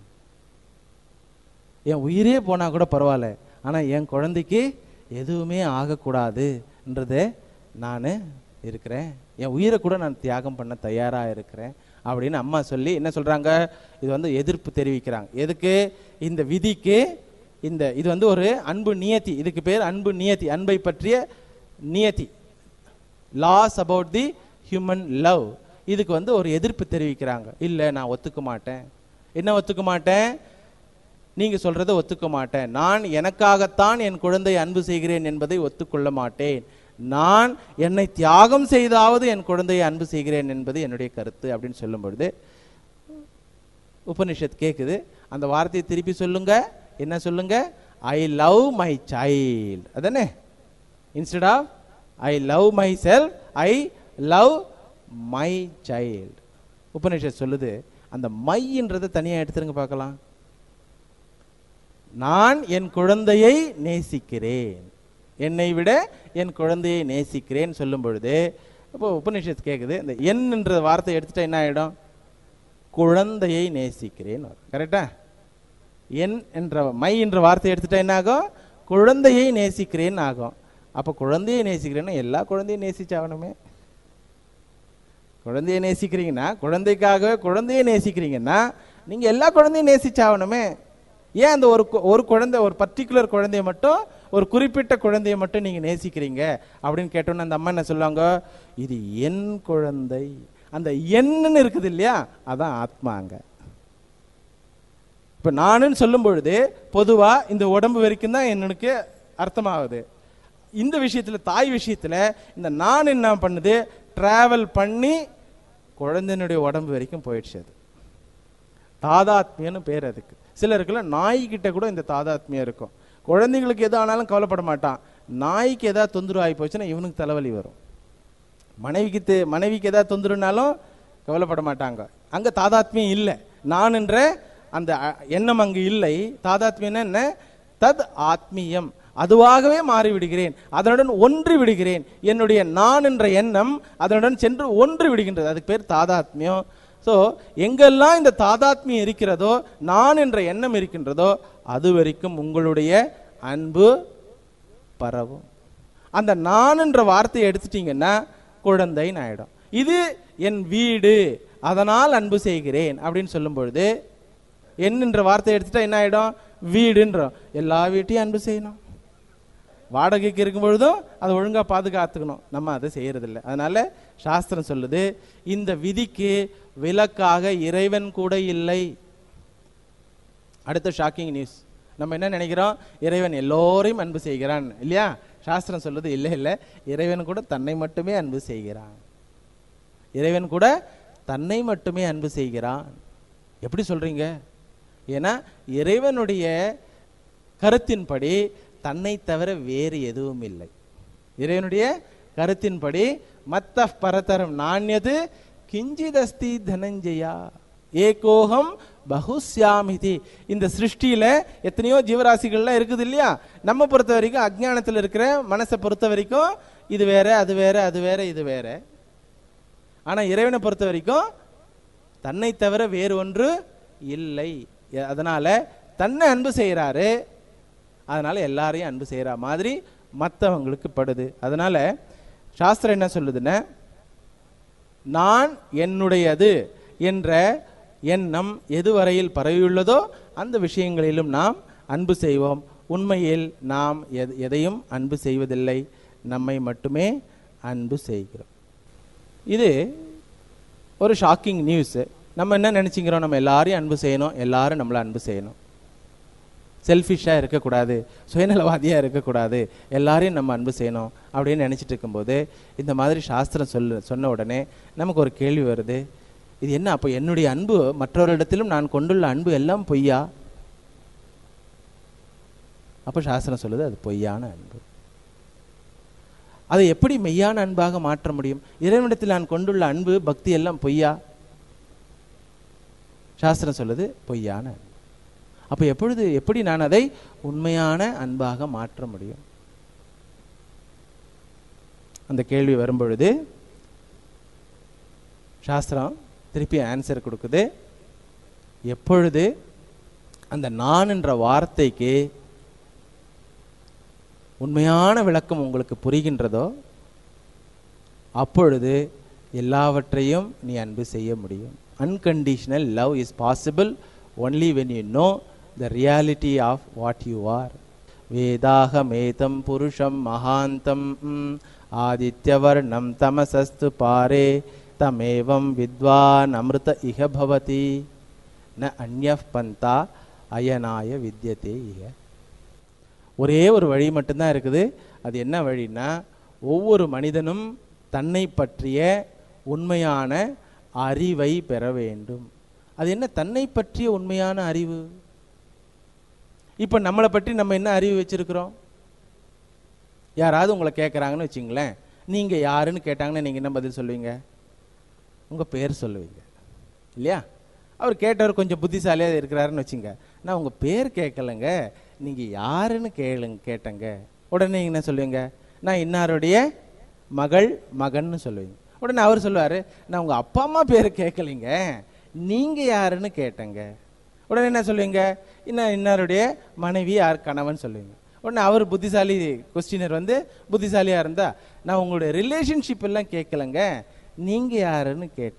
என் உயிரே போனால் கூட பரவாயில்ல ஆனால் என் குழந்தைக்கு எதுவுமே ஆகக்கூடாதுன்றதை நான் இருக்கிறேன் என் உயிரை கூட நான் தியாகம் பண்ண தயாராக இருக்கிறேன் அப்படின்னு அம்மா சொல்லி என்ன சொல்கிறாங்க இது வந்து எதிர்ப்பு தெரிவிக்கிறாங்க எதுக்கு இந்த விதிக்கு இந்த இது வந்து ஒரு அன்பு நியதி இதுக்கு பேர் அன்பு நியதி அன்பை பற்றிய நியதி laws about the human love இதுக்கு வந்து ஒரு எதிர்ப்பு தெரிவிக்கிறாங்க இல்லை நான் ஒத்துக்க மாட்டேன் என்ன ஒத்துக்க மாட்டேன் நீங்க சொல்றதை ஒத்துக்க மாட்டேன் நான் எனக்காகத்தான் என் குழந்தை அன்பு செய்கிறேன் என்பதை ஒத்துக்கொள்ள மாட்டேன் நான் என்னை தியாகம் செய்தாவது என் குழந்தையை அன்பு செய்கிறேன் என்பது என்னுடைய கருத்து அப்படின்னு சொல்லும் பொழுது உபனிஷத் கேக்குது அந்த வார்த்தையை திருப்பி சொல்லுங்க என்ன சொல்லுங்க ஐ லவ் மை சைல்டு அதானே instead of I love myself I love my child Upanishad சொல்லுது அந்த மைன்றதை தனியா எடுத்துருங்க பார்க்கலாம் நான் என் குழந்தையை நேசிக்கிறேன் என்னை விட என் குழந்தையை நேசிக்கிறேன் சொல்லும் பொழுது இப்போ உபனிஷத் கேட்குது இந்த என்ன்ற வார்த்தை எடுத்துட்டா என்ன ஆயிடும் குழந்தையை நேசிக்கிறேன் கரெக்டா என் என்ற மை என்ற வார்த்தை எடுத்துட்டா என்ன ஆகும் குழந்தையை நேசிக்கிறேன் ஆகும் அப்போ குழந்தையை நேசிக்கிறேன்னா எல்லா குழந்தையும் நேசிச்சாகணுமே குழந்தையை நேசிக்கிறீங்கன்னா குழந்தைக்காகவே குழந்தையை நேசிக்கிறீங்கன்னா நீங்க எல்லா குழந்தையும் நேசிச்சாகணுமே ஏன் அந்த ஒரு கு- ஒரு குழந்தை ஒரு பர்டிகுலர் குழந்தைய மட்டும் ஒரு குறிப்பிட்ட குழந்தைய மட்டும் நீங்க நேசிக்கிறீங்க அப்படின்னு கேட்டோன்னே அந்த அம்மா என்ன சொல்லுவாங்க இது என் குழந்தை அந்த என்னன்னு இருக்குது இல்லையா அதான் ஆத்மாங்க இப்ப நானுன்னு சொல்லும் பொழுது பொதுவா இந்த உடம்பு வரைக்கும் தான் எனக்கு அர்த்தமாகுது இந்த விஷயத்துல தாய் விஷயத்துல இந்த நான் என்ன பண்ணுது டிராவல் பண்ணி குழந்தையினுடைய உடம்பு வரைக்கும் போயிடுச்சு அது தாதாத்மியம்னு பேர் அதுக்கு சிலருக்குலாம் நாய்கிட்ட கூட இந்த தாதாத்மியம் இருக்கும் குழந்தைங்களுக்கு எது ஆனாலும் கவலைப்பட மாட்டான் நாய்க்கு ஏதாவது தொந்தரவு ஆகி போச்சுன்னா இவனுக்கு தலைவலி வரும் மனைவிக்கு தெ- மனைவிக்கு ஏதாவது தொந்தரவுனாலும் கவலைப்பட மாட்டாங்க அங்க தாதாத்மியம் இல்லை நான் என்ற அந்த அ- எண்ணம் அங்கு இல்லை தாதாத்மியம் என்ன தத் ஆத்மீயம் அதுவாகவே மாறி விடுகிறேன் அதனுடன் ஒன்று விடுகிறேன் என்னுடைய நான் என்ற எண்ணம் அதனுடன் சென்று ஒன்று விடுகின்றது அதுக்கு பேர் தாதாத்மியம் ஸோ எங்கெல்லாம் இந்த தாதாத்மியம் இருக்கிறதோ நான் என்ற எண்ணம் இருக்கின்றதோ அது வரைக்கும் உங்களுடைய அன்பு பரவும் அந்த நான் என்ற வார்த்தையை எடுத்துட்டீங்கன்னா குழந்தைன்னு ஆயிடும் இது என் வீடு அதனால் அன்பு செய்கிறேன் அப்படின்னு சொல்லும் பொழுது என்னன்ற வார்த்தையை எடுத்துட்டா என்ன ஆயிடும் வீடுன்றோம் எல்லா வீட்டையும் அன்பு செய்யணும் வாடகைக்கு இருக்கும் பொழுதும் அதை ஒழுங்கா பாதுகாத்துக்கணும் நம்ம அதை செய்யறதில்ல அதனால சாஸ்திரம் சொல்லுது இந்த விதிக்கு விலக்காக இறைவன் கூட இல்லை அடுத்த ஷாக்கிங் நியூஸ் நம்ம என்ன நினைக்கிறோம் இறைவன் எல்லோரையும் அன்பு செய்கிறான் இல்லையா சாஸ்திரம் சொல்லுது இல்லை இல்லை இறைவன் கூட தன்னை மட்டுமே அன்பு செய்கிறான் இறைவன் கூட தன்னை மட்டுமே அன்பு செய்கிறான் எப்படி சொல்றீங்க ஏன்னா இறைவனுடைய கருத்தின்படி தன்னை தவிர வேறு எதுவும் இல்லை இறைவனுடைய கருத்தின்படி மத்த பரதரம் நாண்யது கிஞ்சிதஸ்தி தனஞ்சயா ஏகோகம் பகுஸ்யாமிதி இந்த சிருஷ்டியில எத்தனையோ ஜீவராசிகள்லாம் இருக்குது இல்லையா நம்ம பொறுத்த வரைக்கும் அஜ்ஞானத்தில் இருக்கிற மனசை பொறுத்த வரைக்கும் இது வேற அது வேற அது வேற இது வேற ஆனா இறைவனை பொறுத்த வரைக்கும் தன்னை தவிர வேறு ஒன்று இல்லை எ- அதனால தன்னை அன்பு செய்கிறாரு அதனால எல்லாரையும் அன்பு செய்யற மாதிரி மற்றவங்களுக்கு படுது அதனால சாஸ்திரம் என்ன சொல்லுதுன்னா நான் என்னுடையது என்ற எண்ணம் எதுவரையில் பரவியுள்ளதோ அந்த விஷயங்களிலும் நாம் அன்பு செய்வோம் உண்மையில் நாம் எத- எதையும் அன்பு செய்வதில்லை நம்மை மட்டுமே அன்பு செய்கிறோம் இது ஒரு ஷாக்கிங் நியூஸ் நம்ம என்ன நினைச்சுக்கிறோம் நம்ம எல்லாரையும் அன்பு செய்யணும் எல்லாரும் நம்மளை அன்பு செய்யணும் செல்ஃபிஷாக இருக்கக்கூடாது சுயநலவாதியாக இருக்கக்கூடாது எல்லாரையும் நம்ம அன்பு செய்யணும் அப்படின்னு நினச்சிட்டு இருக்கும்போது இந்த மாதிரி சாஸ்திரம் சொல்லு சொன்ன உடனே நமக்கு ஒரு கேள்வி வருது இது என்ன அப்போ என்னுடைய அன்பு மற்றவரிடத்திலும் நான் கொண்டுள்ள அன்பு எல்லாம் பொய்யா அப்போ சாஸ்திரம் சொல்லுது அது பொய்யான அன்பு அதை எப்படி மெய்யான அன்பாக மாற்ற முடியும் இறைவனிடத்தில் நான் கொண்டுள்ள அன்பு பக்தி எல்லாம் பொய்யா சாஸ்திரம் சொல்லுது பொய்யான அன்பு அப்போ எப்பொழுது எப்படி நான் அதை உண்மையான அன்பாக மாற்ற முடியும் அந்த கேள்வி வரும்பொழுது சாஸ்திரம் திருப்பி ஆன்சர் கொடுக்குது எப்பொழுது அந்த நான் என்ற வார்த்தைக்கு உண்மையான விளக்கம் உங்களுக்கு புரிகின்றதோ அப்பொழுது எல்லாவற்றையும் நீ அன்பு செய்ய முடியும் unconditional love is possible only when you know the reality of what you are வேதாகமேதம் புருஷம் மகாந்தம் ம், ஆதித்யவர்ணம் தமசஸ்து பாரே தமேவம் வித்வான் அமிர்த இக பவதி ந அந்ய பந்தா அயனாய வித்யதே இக ஒரே ஒரு வழி மட்டும்தான் இருக்குது அது என்ன வழின்னா ஒவ்வொரு மனிதனும் தன்னை பற்றிய உண்மையான அறிவை பெற வேண்டும் அது என்ன தன்னை பற்றிய உண்மையான அறிவு இப்போ நம்மளை பற்றி நம்ம என்ன அறிவு வச்சிருக்கிறோம் யாராவது உங்களை கேட்குறாங்கன்னு வச்சுங்களேன் நீங்கள் யாருன்னு கேட்டாங்கன்னா நீங்கள் என்ன பதில் சொல்லுவீங்க உங்கள் பேர் சொல்லுவீங்க இல்லையா அவர் கேட்டவர் கொஞ்சம் புத்திசாலியாக இருக்கிறாருன்னு வச்சுங்க நான் உங்கள் பேர் கேட்கலங்க நீங்கள் யாருன்னு கேளுங்க கேட்டங்க உடனே நீங்க என்ன சொல்லுவீங்க நான் இன்னாருடைய மகள் மகன்னு சொல்லுவீங்க உடனே அவர் சொல்லுவார் நான் உங்கள் அப்பா அம்மா பேர் கேட்கலைங்க நீங்கள் யாருன்னு கேட்டங்க உடனே என்ன சொல்லுவீங்க இன்னும் இன்னாருடைய மனைவி யார் கணவன் சொல்லுவீங்க உடனே அவர் புத்திசாலி கொஸ்டினர் வந்து புத்திசாலியாக இருந்தா நான் உங்களுடைய ரிலேஷன்ஷிப் எல்லாம் கேட்கலங்க நீங்கள் யாருன்னு கேட்டேங்க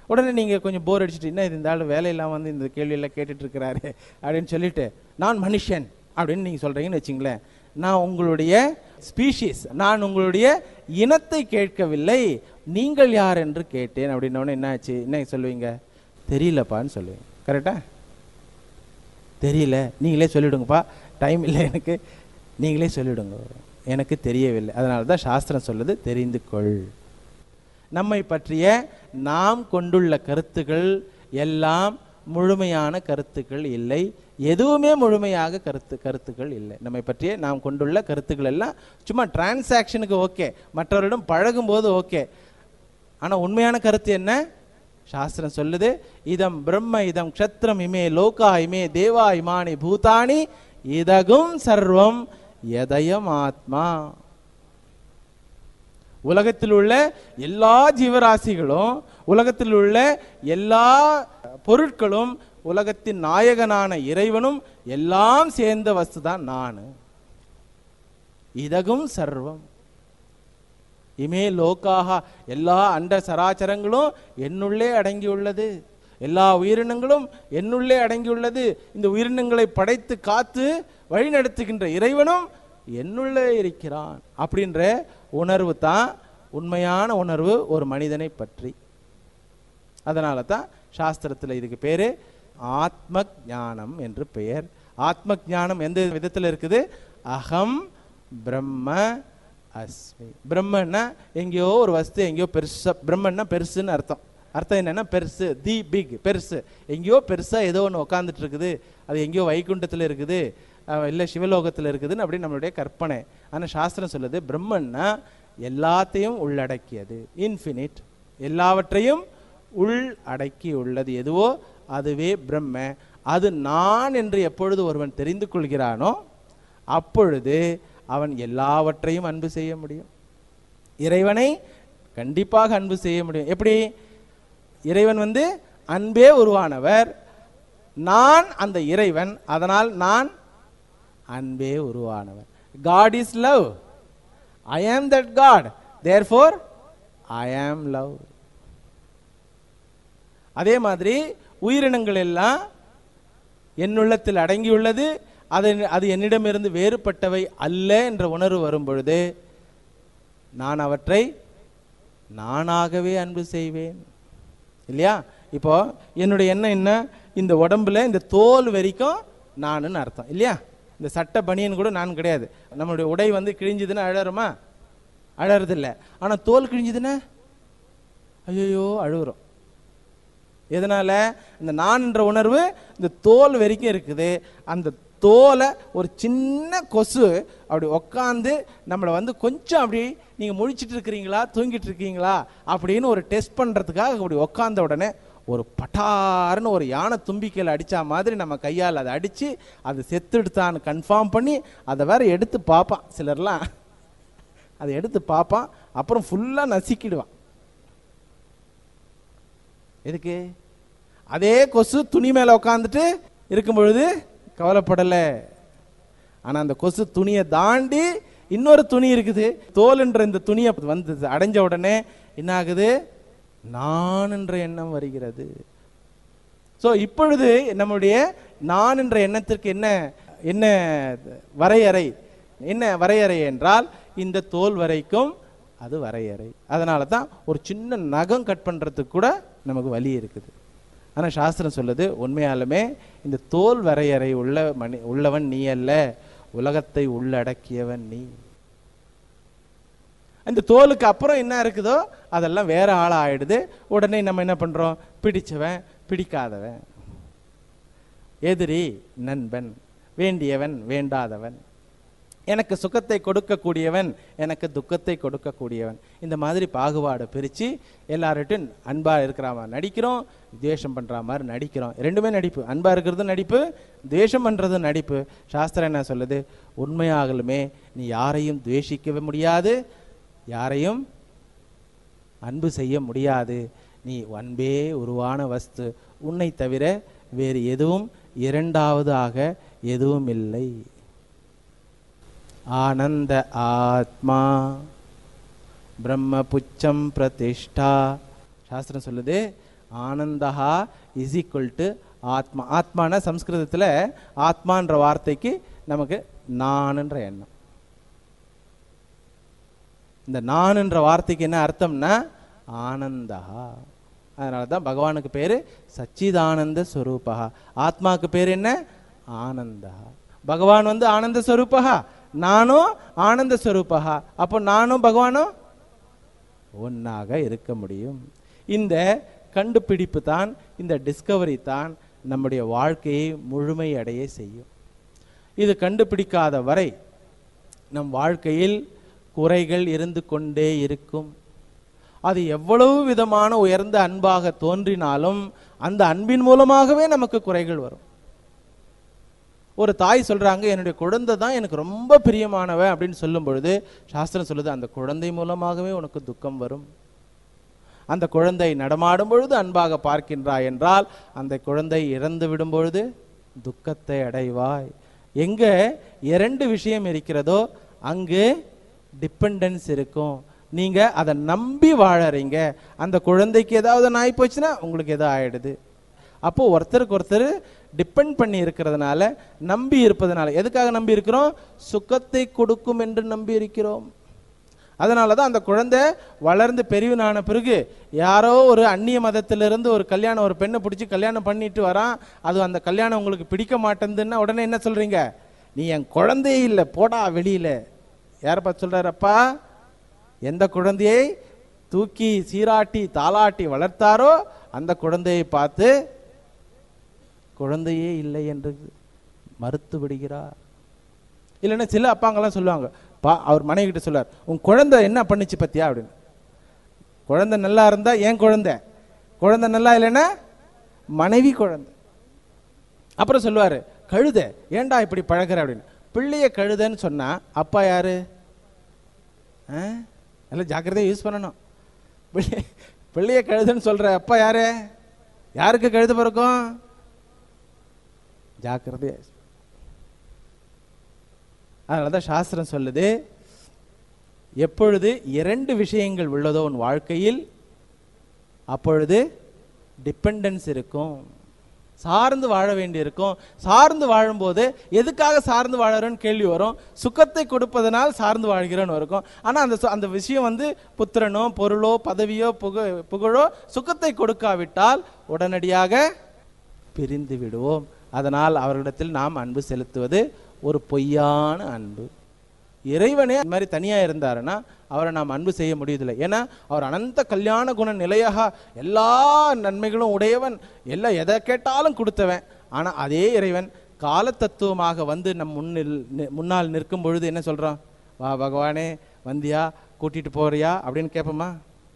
உடனே நீங்கள் கொஞ்சம் போர் அடிச்சுட்டு என்ன இது இந்த ஆள் வேலையெல்லாம் வந்து இந்த கேள்வியெல்லாம் கேட்டுட்டு இருக்கிறாரு அப்படின்னு சொல்லிட்டு நான் மனுஷன் அப்படின்னு நீங்கள் சொல்கிறீங்கன்னு வச்சுங்களேன் நான் உங்களுடைய ஸ்பீஷீஸ் நான் உங்களுடைய இனத்தை கேட்கவில்லை நீங்கள் யார் என்று கேட்டேன் அப்படின்னோடனே என்ன ஆச்சு என்ன சொல்லுவீங்க தெரியலப்பான்னு சொல்லுவீங்க கரெக்டா தெரியல நீங்களே சொல்லிவிடுங்கப்பா டைம் இல்லை எனக்கு நீங்களே சொல்லிவிடுங்க எனக்கு தெரியவில்லை அதனால தான் சாஸ்திரம் சொல்லுது தெரிந்து கொள் நம்மை பற்றிய நாம் கொண்டுள்ள கருத்துக்கள் எல்லாம் முழுமையான கருத்துக்கள் இல்லை எதுவுமே முழுமையாக கருத்து கருத்துக்கள் இல்லை நம்மை பற்றிய நாம் கொண்டுள்ள கருத்துக்கள் எல்லாம் சும்மா டிரான்சாக்ஷனுக்கு ஓகே மற்றவரிடம் பழகும்போது ஓகே ஆனால் உண்மையான கருத்து என்ன சாஸ்திரம் சொல்லுது இதம் பிரம்ம இதம் க்ஷத்ரம் இமே லோகா இமே தேவா இமானி பூதானி இதகும் சர்வம் எதயம் ஆத்மா உலகத்தில் உள்ள எல்லா ஜீவராசிகளும் உலகத்தில் உள்ள எல்லா பொருட்களும் உலகத்தின் நாயகனான இறைவனும் எல்லாம் சேர்ந்த வஸ்து தான் நான் இதகும் சர்வம் இமே லோக்காக எல்லா அண்ட சராச்சரங்களும் என்னுள்ளே அடங்கியுள்ளது எல்லா உயிரினங்களும் என்னுள்ளே அடங்கியுள்ளது இந்த உயிரினங்களை படைத்து காத்து வழிநடத்துகின்ற இறைவனும் என்னுள்ளே இருக்கிறான் அப்படின்ற உணர்வு தான் உண்மையான உணர்வு ஒரு மனிதனை பற்றி அதனால தான் சாஸ்திரத்தில் இதுக்கு பேர் ஆத்ம ஞானம் என்று பெயர் ஆத்ம ஞானம் எந்த விதத்தில் இருக்குது அகம் பிரம்ம அஸ்மி பிரம்மன்னா எங்கேயோ ஒரு வஸ்து எங்கேயோ பெருசா பிரம்மன்னா பெருசுன்னு அர்த்தம் அர்த்தம் என்னன்னா பெருசு தி பிக் பெருசு எங்கேயோ பெருசா ஏதோ ஒன்று உட்காந்துட்டு இருக்குது அது எங்கேயோ வைகுண்டத்தில் இருக்குது அஹ் இல்லை சிவலோகத்தில் இருக்குதுன்னு அப்படி நம்மளுடைய கற்பனை ஆனால் சாஸ்திரம் சொல்லுது பிரம்மன்னா எல்லாத்தையும் உள்ளடக்கியது இன்ஃபினிட் எல்லாவற்றையும் உள் அடக்கி உள்ளது எதுவோ அதுவே பிரம்ம அது நான் என்று எப்பொழுது ஒருவன் தெரிந்து கொள்கிறானோ அப்பொழுது அவன் எல்லாவற்றையும் அன்பு செய்ய முடியும் இறைவனை கண்டிப்பாக அன்பு செய்ய முடியும் எப்படி இறைவன் வந்து அன்பே உருவானவர் நான் அந்த இறைவன் அதனால் நான் அன்பே உருவானவர் God is love I am that God therefore I am love அதே மாதிரி உயிரினங்கள் எல்லாம் என்னுள்ளத்தில் அடங்கியுள்ளது அது அது என்னிடமிருந்து வேறுபட்டவை அல்ல என்ற உணர்வு வரும் பொழுது நான் அவற்றை நானாகவே அன்பு செய்வேன் இல்லையா இப்போ என்னுடைய எண்ணம் என்ன இந்த உடம்புல இந்த தோல் வரைக்கும் நானுன்னு அர்த்தம் இல்லையா இந்த சட்டை பனியன் கூட நான் கிடையாது நம்மளுடைய உடை வந்து கிழிஞ்சுதுன்னா அழறோமா அழறதில்ல ஆனால் தோல் கிழிஞ்சுதுன்னா ஐயோ அழுகுறோம் எதனால இந்த நான்ன்ற உணர்வு இந்த தோல் வரைக்கும் இருக்குது அந்த தோலை ஒரு சின்ன கொசு அப்படி உக்காந்து நம்மளை வந்து கொஞ்சம் அப்படி நீங்கள் முழிச்சிட்டு இருக்கிறீங்களா தூங்கிட்டு இருக்கீங்களா அப்படின்னு ஒரு டெஸ்ட் பண்ணுறதுக்காக அப்படி உக்காந்த உடனே ஒரு பட்டாருன்னு ஒரு யானை தும்பிக்கையில் அடித்தா மாதிரி நம்ம கையால் அதை அடித்து அது செத்துடுத்தான்னு கன்ஃபார்ம் பண்ணி அதை வேற எடுத்து பார்ப்பான் சிலர்லாம் அதை எடுத்து பார்ப்பான் அப்புறம் ஃபுல்லாக நசுக்கிடுவான் எதுக்கு அதே கொசு துணி மேலே உட்காந்துட்டு இருக்கும் பொழுது கவலைப்படலை ஆனால் அந்த கொசு துணியை தாண்டி இன்னொரு துணி இருக்குது தோலுன்ற இந்த துணியை வந்து அடைஞ்ச உடனே என்ன ஆகுது நான் என்ற எண்ணம் வருகிறது ஸோ இப்பொழுது நம்முடைய நான் என்ற எண்ணத்திற்கு என்ன என்ன வரையறை என்ன வரையறை என்றால் இந்த தோல் வரைக்கும் அது வரையறை அதனால தான் ஒரு சின்ன நகம் கட் பண்ணுறதுக்கு கூட நமக்கு வலி இருக்குது ஆனால் சாஸ்திரம் சொல்லுது உண்மையாலுமே இந்த தோல் வரையறை உள்ள மனி உள்ளவன் நீ அல்ல உலகத்தை உள்ளடக்கியவன் நீ இந்த தோலுக்கு அப்புறம் என்ன இருக்குதோ அதெல்லாம் வேற ஆளா ஆயிடுது உடனே நம்ம என்ன பண்றோம் பிடிச்சவன் பிடிக்காதவன் எதிரி நண்பன் வேண்டியவன் வேண்டாதவன் எனக்கு சுகத்தை கொடுக்கக்கூடியவன் எனக்கு துக்கத்தை கொடுக்கக்கூடியவன் இந்த மாதிரி பாகுபாடை பிரித்து எல்லார்ட்டும் அன்பாக இருக்கிற மாதிரி நடிக்கிறோம் துவேஷம் பண்ணுற மாதிரி நடிக்கிறோம் ரெண்டுமே நடிப்பு அன்பாக இருக்கிறதும் நடிப்பு துவேஷம் பண்ணுறதும் நடிப்பு சாஸ்திரம் என்ன சொல்லுது உண்மையாகலுமே நீ யாரையும் துவேஷிக்கவே முடியாது யாரையும் அன்பு செய்ய முடியாது நீ அன்பே உருவான வஸ்து உன்னை தவிர வேறு எதுவும் இரண்டாவது ஆக எதுவும் இல்லை ஆனந்த ஆத்மா பிரம்ம புச்சம் பிரதிஷ்டா சாஸ்திரம் சொல்லுது ஆனந்தஹா இஸ் ஈக்குவல் டு ஆத்மா ஆத்மான சம்ஸ்கிருதத்தில் ஆத்மான்ற வார்த்தைக்கு நமக்கு நான்ன்ற எண்ணம் இந்த நான்ன்ற வார்த்தைக்கு என்ன அர்த்தம்னா ஆனந்தா அதனால தான் பகவானுக்கு பேர் சச்சிதானந்த ஸ்வரூபா ஆத்மாவுக்கு பேர் என்ன ஆனந்தா பகவான் வந்து ஆனந்த ஸ்வரூபா நானும் ஆனந்த ஸ்வரூபா அப்போ நானும் பகவானும் ஒன்றாக இருக்க முடியும் இந்த கண்டுபிடிப்பு தான் இந்த டிஸ்கவரி தான் நம்முடைய வாழ்க்கையை முழுமையடைய செய்யும் இது கண்டுபிடிக்காத வரை நம் வாழ்க்கையில் குறைகள் இருந்து கொண்டே இருக்கும் அது எவ்வளவு விதமான உயர்ந்த அன்பாக தோன்றினாலும் அந்த அன்பின் மூலமாகவே நமக்கு குறைகள் வரும் ஒரு தாய் சொல்றாங்க என்னுடைய குழந்தை தான் எனக்கு ரொம்ப பிரியமானவன் அப்படின்னு சொல்லும் பொழுது சாஸ்திரம் சொல்லுது அந்த குழந்தை மூலமாகவே உனக்கு துக்கம் வரும் அந்த குழந்தை நடமாடும் பொழுது அன்பாக பார்க்கின்றாய் என்றால் அந்த குழந்தை இறந்து விடும் பொழுது துக்கத்தை அடைவாய் எங்க இரண்டு விஷயம் இருக்கிறதோ அங்கு டிபெண்டன்ஸ் இருக்கும் நீங்க அதை நம்பி வாழறீங்க அந்த குழந்தைக்கு ஏதாவது நாய் போச்சுன்னா உங்களுக்கு ஏதோ ஆயிடுது அப்போ ஒருத்தருக்கு ஒருத்தர் டிபெண்ட் பண்ணி இருக்கிறதுனால நம்பி இருப்பதனால எதுக்காக நம்பி இருக்கிறோம் சுகத்தை கொடுக்கும் என்று நம்பி இருக்கிறோம் அதனால தான் அந்த குழந்தை வளர்ந்து பெரியவனான பிறகு யாரோ ஒரு அந்நிய மதத்திலிருந்து ஒரு கல்யாணம் ஒரு பெண்ணை பிடிச்சி கல்யாணம் பண்ணிட்டு வரான் அது அந்த கல்யாணம் உங்களுக்கு பிடிக்க மாட்டேங்குதுன்னா உடனே என்ன சொல்றீங்க நீ என் குழந்தையே இல்லை போடா வெளியில யாரை பார்த்து சொல்றாரப்பா எந்த குழந்தையை தூக்கி சீராட்டி தாளாட்டி வளர்த்தாரோ அந்த குழந்தையை பார்த்து குழந்தையே இல்லை என்று மறுத்து விடுகிறார் இல்லைன்னா சில அப்பாங்கெல்லாம் சொல்லுவாங்க பா அவர் மனைவி கிட்ட சொல்லுவார் உன் குழந்தை என்ன பண்ணுச்சு பத்தியா அப்படின்னு குழந்தை நல்லா இருந்தா ஏன் குழந்தை குழந்தை நல்லா இல்லைன்னா மனைவி குழந்தை அப்புறம் சொல்லுவாரு கழுத ஏன்டா இப்படி பழகுற அப்படின்னு பிள்ளைய கழுதைன்னு சொன்னா அப்பா யாரு ஆ? எல்லாம் ஜாக்கிரதையா யூஸ் பண்ணணும் பிள்ளை பிள்ளைய கழுதுன்னு சொல்ற அப்பா யாரு யாருக்கு கழுது பிறக்கும் ஜாக்கிரதையா use அதனால தான் சாஸ்திரம் சொல்லுது எப்பொழுது இரண்டு விஷயங்கள் உள்ளதோ உன் வாழ்க்கையில் அப்பொழுது டிபெண்டன்ஸ் இருக்கும் சார்ந்து வாழ வேண்டியிருக்கும் சார்ந்து வாழும்போது எதுக்காக சார்ந்து வாழறோன்னு கேள்வி வரும் சுகத்தை கொடுப்பதனால் சார்ந்து வாழ்கிறோன்னு இருக்கும் ஆனால் அந்த சு- அந்த விஷயம் வந்து புத்திரனோ பொருளோ பதவியோ புக புகழோ சுகத்தை கொடுக்காவிட்டால் உடனடியாக பிரிந்து விடுவோம் அதனால் அவர்களிடத்தில் நாம் அன்பு செலுத்துவது ஒரு பொய்யான அன்பு இறைவனே அந்த மாதிரி தனியா இருந்தாருன்னா அவரை நாம் அன்பு செய்ய முடியதில்லை ஏன்னா அவர் அனந்த கல்யாண குண நிலையாக எல்லா நன்மைகளும் உடையவன் எல்லாம் எதை கேட்டாலும் கொடுத்தவன் ஆனா அதே இறைவன் கால தத்துவமாக வந்து நம் முன்னில் நி- முன்னால் நிற்கும் பொழுது என்ன சொல்றான் வா பகவானே வந்தியா கூட்டிட்டு போறியா அப்படின்னு கேட்போமா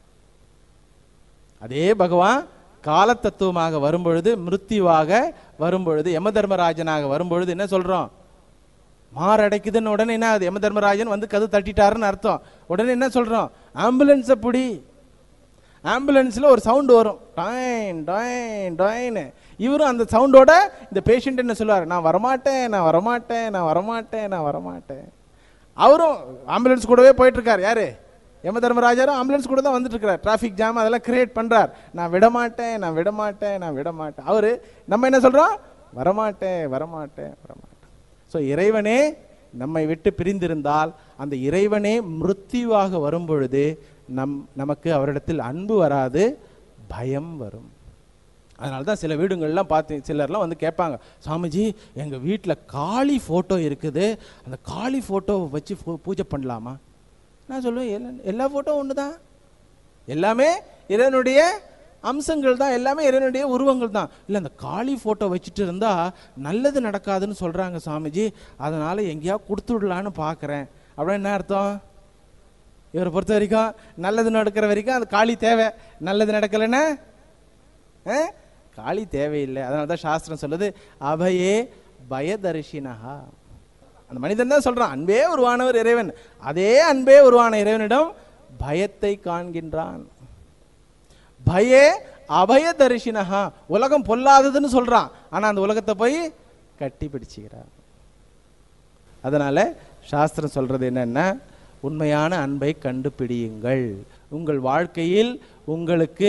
அதே பகவான் கால தத்துவமாக வரும்பொழுது மிருத்யுவாக வரும்பொழுது யம தர்மராஜனாக வரும்பொழுது என்ன சொல்றோம் மாரடைக்குதுன்னு உடனே என்ன ஆகுது யம தர்மராஜன் வந்து கது தட்டிட்டாருன்னு அர்த்தம் உடனே என்ன சொல்றோம் ஆம்புலன்ஸை புடி ஆம்புலன்ஸில் ஒரு சவுண்டு வரும் டாயின் டாயின் டாயின்னு இவரும் அந்த சவுண்டோட இந்த பேஷண்ட் என்ன சொல்லுவார் நான் வரமாட்டேன் நான் வரமாட்டேன் நான் வரமாட்டேன் நான் வரமாட்டேன் அவரும் ஆம்புலன்ஸ் கூடவே போயிட்டு இருக்கார் யாரு யம தர்மராஜாரும் ஆம்புலன்ஸ் கூட தான் வந்துட்டு இருக்கார் டிராஃபிக் ஜாம் அதெல்லாம் கிரியேட் பண்றார் நான் விட மாட்டேன் நான் விட மாட்டேன் நான் விட மாட்டேன் அவரு நம்ம என்ன சொல்றோம் வரமாட்டேன் வரமாட்டேன் வரமாட்டேன் ஸோ இறைவனே நம்மை விட்டு பிரிந்திருந்தால் அந்த இறைவனே மிருத்யுவாக வரும்பொழுது நம் நமக்கு அவரிடத்தில் அன்பு வராது பயம் வரும் அதனால தான் சில வீடுங்கள்லாம் பார்த்து சிலர்லாம் வந்து கேட்பாங்க சாமிஜி எங்கள் வீட்டில் காளி ஃபோட்டோ இருக்குது அந்த காளி ஃபோட்டோவை வச்சு பூ- பூஜை பண்ணலாமா நான் சொல்லுவேன் எல்லா எல்லா ஃபோட்டோ ஒன்று தான் எல்லாமே இறைவனுடைய அம்சங்கள் தான் எல்லாமே இறைவனுடைய உருவங்கள் தான் இல்லை அந்த காளி ஃபோட்டோ வச்சுட்டு இருந்தா நல்லது நடக்காதுன்னு சொல்றாங்க சாமிஜி அதனால எங்கேயா கொடுத்து விடலான்னு பார்க்குறேன் அப்படின்னா என்ன அர்த்தம் இவரை பொறுத்த வரைக்கும் நல்லது நடக்கிற வரைக்கும் அந்த காளி தேவை நல்லது நடக்கலைன்னா ஆ? காளி தேவையில்லை அதனால தான் சாஸ்திரம் சொல்லுது அபயே பயதர்ஷினஹா அந்த மனிதன் தான் சொல்றான் அன்பே உருவானவர் இறைவன் அதே அன்பே உருவான இறைவனிடம் பயத்தை காண்கின்றான் பயே அபய தரிசினஹா உலகம் பொல்லாததுன்னு சொல்றான் ஆனா அந்த உலகத்தை போய் கட்டி பிடிச்சுக்கிறான் அதனால சாஸ்திரம் சொல்றது என்னன்னா உண்மையான அன்பை கண்டுபிடியுங்கள் உங்கள் வாழ்க்கையில் உங்களுக்கு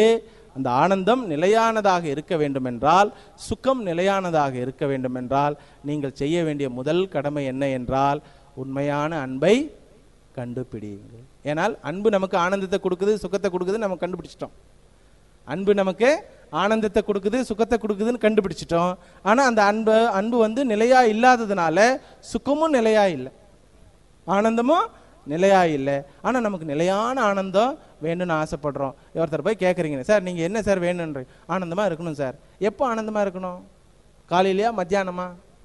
அந்த ஆனந்தம் நிலையானதாக இருக்க வேண்டும் என்றால் சுகம் நிலையானதாக இருக்க வேண்டும் என்றால் நீங்கள் செய்ய வேண்டிய முதல் கடமை என்ன என்றால் உண்மையான அன்பை கண்டுபிடியுங்கள் ஏனால் அன்பு நமக்கு ஆனந்தத்தை கொடுக்குது சுகத்தை கொடுக்குது நம்ம கண்டுபிடிச்சிட்டோம் அன்பு நமக்கு ஆனந்தத்தை கொடுக்குது சுகத்தை கொடுக்குதுன்னு கண்டுபிடிச்சிட்டோம் ஆனா அந்த அன்பு அன்பு வந்து நிலையா இல்லாததுனால சுகமும் நிலையா இல்லை ஆனந்தமும் நிலையா இல்லை ஆனா நமக்கு நிலையான ஆனந்தம் வேணும்னு ஆசைப்படுறோம் ஒருத்தர் போய் கேட்குறீங்க சார் நீங்க என்ன சார் வேணுன்ற ஆனந்தமா இருக்கணும் சார் எப்போ ஆனந்தமா இருக்கணும் காலையிலயா மத்தியானமா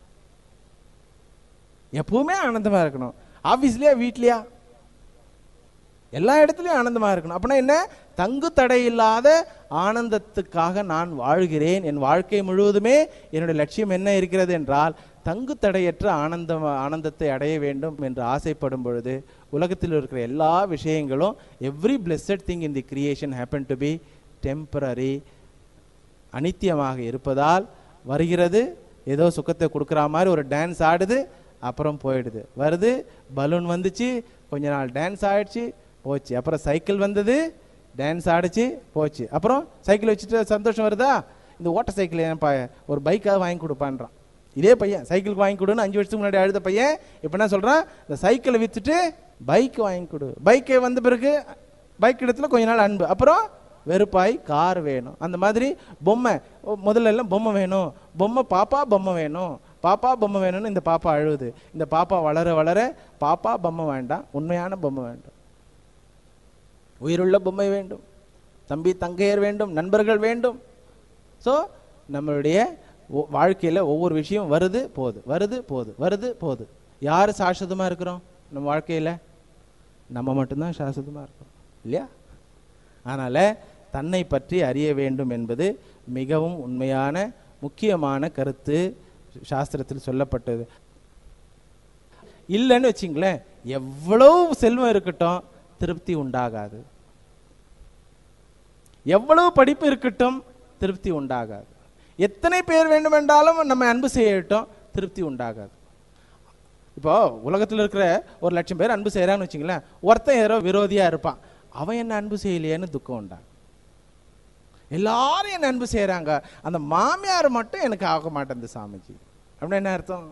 எப்பவுமே ஆனந்தமா இருக்கணும் ஆஃபீஸ்லயா வீட்லயா எல்லா இடத்துலையும் ஆனந்தமா இருக்கணும் அப்படின்னா என்ன தங்கு தடை இல்லாத ஆனந்தத்துக்காக நான் வாழ்கிறேன் என் வாழ்க்கை முழுவதுமே என்னுடைய லட்சியம் என்ன இருக்கிறது என்றால் தங்கு தடையற்ற ஆனந்தம் ஆனந்தத்தை அடைய வேண்டும் என்று ஆசைப்படும் பொழுது உலகத்தில் இருக்கிற எல்லா விஷயங்களும் every blessed thing in the creation happen to be temporary அனித்தியமாக இருப்பதால் வருகிறது ஏதோ சுகத்தை கொடுக்குற மாதிரி ஒரு டான்ஸ் ஆடுது அப்புறம் போயிடுது வருது பலூன் வந்துச்சு கொஞ்ச நாள் டான்ஸ் ஆயிடுச்சு போச்சு அப்புறம் சைக்கிள் வந்தது டான்ஸ் ஆடிச்சு போச்சு அப்புறம் சைக்கிள் வச்சுட்டு சந்தோஷம் வருதா இந்த ஓட்ட சைக்கிள் ஏன்ப்பா ஒரு பைக்காக வாங்கி கொடுப்பான்றான் இதே பையன் சைக்கிளுக்கு வாங்கி கொடுன்னு அஞ்சு வருஷத்துக்கு முன்னாடி அழுத பையன் இப்போ என்ன சொல்கிறான் இந்த சைக்கிளை விற்றுட்டு பைக் வாங்கி கொடு பைக்கை வந்த பிறகு பைக் இடத்துல கொஞ்ச நாள் அன்பு அப்புறம் வெறுப்பாய் கார் வேணும் அந்த மாதிரி பொம்மை ஓ, முதல்ல எல்லாம் பொம்மை வேணும் பொம்மை பாப்பா பொம்மை வேணும் பாப்பா பொம்மை வேணும்னு இந்த பாப்பா அழுவுது இந்த பாப்பா வளர வளர பாப்பா பொம்மை வேண்டாம் உண்மையான பொம்மை வேண்டும் உயிருள்ள பொம்மை வேண்டும் தம்பி தங்கையர் வேண்டும் நண்பர்கள் வேண்டும் ஸோ நம்மளுடைய ஒ- வாழ்க்கையில ஒவ்வொரு விஷயம் வருது போகுது வருது போகுது வருது போகுது யார் சாஸ்வதமா இருக்கிறோம் நம்ம வாழ்க்கையில நம்ம மட்டும்தான் சாஸ்வதமா இருக்கோம் இல்லையா அதனால தன்னை பற்றி அறிய வேண்டும் என்பது மிகவும் உண்மையான முக்கியமான கருத்து சாஸ்திரத்தில் சொல்லப்பட்டது இல்லைன்னு வச்சிங்களேன் எவ்வளவு செல்வம் இருக்கட்டும் திருப்தி உண்டாகாது எவ்வளவு படிப்பு இருக்கட்டும் திருப்தி உண்டாகாது எத்தனை பேர் வேண்டுமென்றாலும் நம்ம அன்பு செய்யட்டும் திருப்தி உண்டாகாது இப்போ உலகத்தில் இருக்கிற ஒரு லட்சம் பேர் அன்பு செய்கிறான்னு வச்சுங்களேன் ஒருத்தன் யாரோ விரோதியா இருப்பான் அவன் என்ன அன்பு செய்யலையேன்னு துக்கம் உண்டாகும் எல்லாரும் என்ன அன்பு செய்கிறாங்க அந்த மாமியார் மட்டும் எனக்கு ஆக மாட்டேங்குது சாமிஜி அப்படின்னா என்ன அர்த்தம்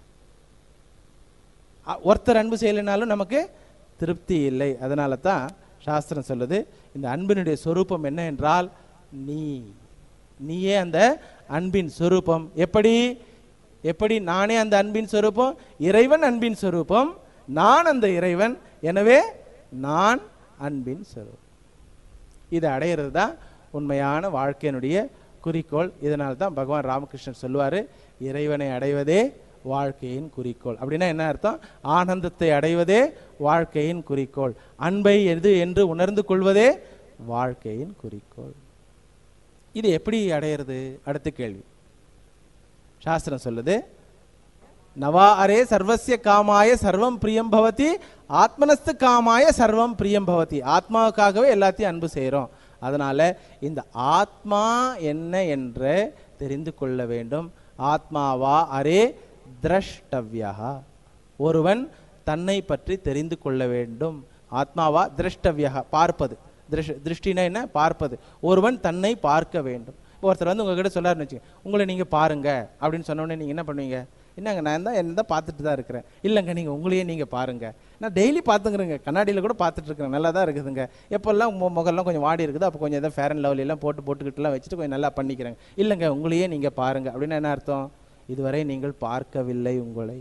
அ- ஒருத்தர் அன்பு செய்யலைனாலும் நமக்கு திருப்தி இல்லை அதனால தான் சாஸ்திரம் சொல்லுது இந்த அன்பினுடைய சொரூபம் என்ன என்றால் நீ நீயே அந்த அன்பின் சொரூபம் எப்படி எப்படி நானே அந்த அன்பின் சொரூபம் இறைவன் அன்பின் சொரூபம் நான் அந்த இறைவன் எனவே நான் அன்பின் சொரூபம் இதை அடையிறது தான் உண்மையான வாழ்க்கையினுடைய குறிக்கோள் இதனால தான் பகவான் ராமகிருஷ்ணன் சொல்லுவார் இறைவனை அடைவதே வாழ்க்கையின் குறிக்கோள் அப்படின்னா என்ன அர்த்தம் ஆனந்தத்தை அடைவதே வாழ்க்கையின் குறிக்கோள் அன்பை எது என்று உணர்ந்து கொள்வதே வாழ்க்கையின் குறிக்கோள் இது எப்படி அடையிறது அடுத்த கேள்வி சாஸ்திரம் சொல்லுது நவா அரே சர்வசிய காமாய சர்வம் பிரியம் பவதி ஆத்மனஸ்து காமாய சர்வம் பிரியம் பவதி ஆத்மாவுக்காகவே எல்லாத்தையும் அன்பு செய்கிறோம் அதனால இந்த ஆத்மா என்ன என்று தெரிந்து கொள்ள வேண்டும் ஆத்மாவா அரே திரஷ்டவ்யா ஒருவன் தன்னை பற்றி தெரிந்து கொள்ள வேண்டும் ஆத்மாவா திரஷ்டவ்யா பார்ப்பது திருஷ் திருஷ்டினா என்ன பார்ப்பது ஒருவன் தன்னை பார்க்க வேண்டும் இப்போ ஒருத்தர் வந்து உங்ககிட்ட சொல்லாருன்னு வச்சுங்க உங்களை நீங்க பாருங்க அப்படின்னு சொன்ன உடனே நீங்க என்ன பண்ணுவீங்க என்னங்க நான் தான் என்ன தான் பார்த்துட்டு தான் இருக்கிறேன் இல்லைங்க நீங்க உங்களையே நீங்க பாருங்க நான் டெய்லி பார்த்துக்கிறேங்க கண்ணாடியில் கூட பார்த்துட்டு இருக்கிறேன் நல்லா தான் இருக்குதுங்க எப்போல்லாம் மு- முகம்லாம் கொஞ்சம் வாடி இருக்குது அப்போ கொஞ்சம் எதாவது ஃபேர் அண்ட் லவ்லி எல்லாம் போட்டு போட்டுக்கிட்டுலாம் வச்சுட்டு கொஞ்சம் நல்லா பண்ணிக்கிறேங்க இல்லைங்க உங்களையே நீங்க பாருங்க அப்படின்னு என்ன அர்த்தம் இதுவரை நீங்கள் பார்க்கவில்லை உங்களை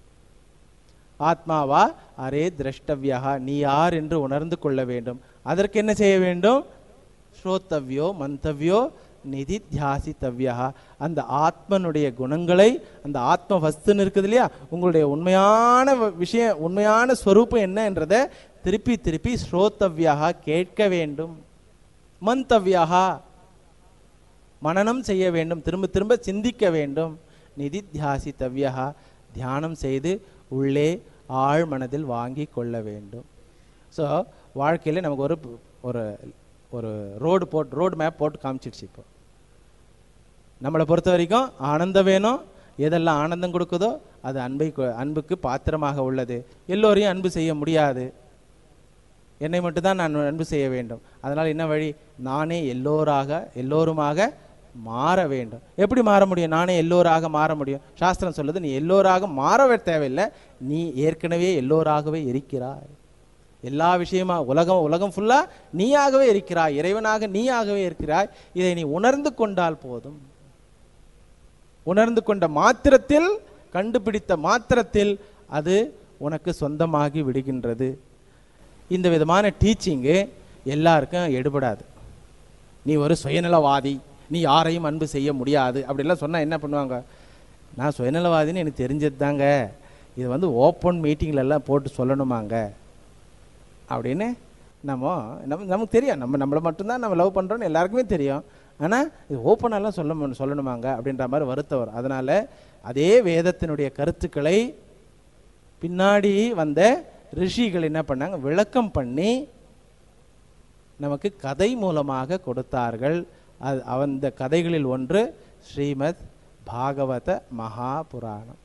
ஆத்மாவா அரே திரஷ்டவ்யா நீ யார் என்று உணர்ந்து கொள்ள வேண்டும் அதற்கு என்ன செய்ய வேண்டும் ஸ்ரோத்தவ்யோ மந்தவ்யோ நிதித்தியாசித்தவ்யா அந்த ஆத்மனுடைய குணங்களை அந்த ஆத்ம வஸ்துன்னு இருக்குது இல்லையா உங்களுடைய உண்மையான வ- விஷயம் உண்மையான ஸ்வரூபம் என்ன என்றதை திருப்பி திருப்பி ஸ்ரோத்தவ்யா கேட்க வேண்டும் மந்தவ்யா மனனம் செய்ய வேண்டும் திரும்ப திரும்ப சிந்திக்க வேண்டும் நிதித்தியாசித்தவ்யா தியானம் செய்து உள்ளே ஆழ் மனதில் வாங்கி கொள்ள வேண்டும் ஸோ வாழ்க்கையில் நமக்கு ஒரு ஒரு ஒரு ரோடு போட்டு ரோடு மேப் போட்டு காமிச்சிடுச்சு இப்போ நம்மளை பொறுத்த வரைக்கும் ஆனந்தம் வேணும் எதெல்லாம் ஆனந்தம் கொடுக்குதோ அது அன்பை கொ- அன்புக்கு பாத்திரமாக உள்ளது எல்லோரையும் அன்பு செய்ய முடியாது என்னை மட்டும்தான் நான் அன்பு செய்ய வேண்டும் அதனால் என்ன வழி நானே எல்லோராக எல்லோருமாக மாற வேண்டும் எப்படி மாற முடியும் நானே எல்லோராக மாற முடியும் சாஸ்திரம் சொல்லுது நீ எல்லோராக மாறவே தேவையில்லை நீ ஏற்கனவே எல்லோராகவே இருக்கிறாய் எல்லா விஷயமா உலகம் உலகம் ஃபுல்லா நீயாகவே இருக்கிறாய் இறைவனாக நீயாகவே இருக்கிறாய் இதை நீ உணர்ந்து கொண்டால் போதும் உணர்ந்து கொண்ட மாத்திரத்தில் கண்டுபிடித்த மாத்திரத்தில் அது உனக்கு சொந்தமாகி விடுகின்றது இந்த விதமான டீச்சிங்கு எல்லாருக்கும் எடுபடாது நீ ஒரு சுயநலவாதி நீ யாரையும் அன்பு செய்ய முடியாது அப்படிலாம் சொன்னால் என்ன பண்ணுவாங்க நான் சுயநலவாதின்னு எனக்கு தெரிஞ்சது தாங்க இது வந்து ஓப்பன் மீட்டிங்ல எல்லாம் போட்டு சொல்லணுமாங்க அப்படின்னு நம்ம நம்ம நமக்கு தெரியும் நம்ம நம்மளை மட்டும்தான் நம்ம லவ் பண்ணுறோன்னு எல்லாருக்குமே தெரியும் ஆனால் இது ஓப்பனெல்லாம் சொல்ல மு- சொல்லணுமாங்க அப்படின்ற மாதிரி வருத்தம் வரும் அதனால் அதே வேதத்தினுடைய கருத்துக்களை பின்னாடி வந்த ரிஷிகள் என்ன பண்ணாங்க விளக்கம் பண்ணி நமக்கு கதை மூலமாக கொடுத்தார்கள் அது அந்த கதைகளில் ஒன்று ஸ்ரீமத் பாகவத மகாபுராணம்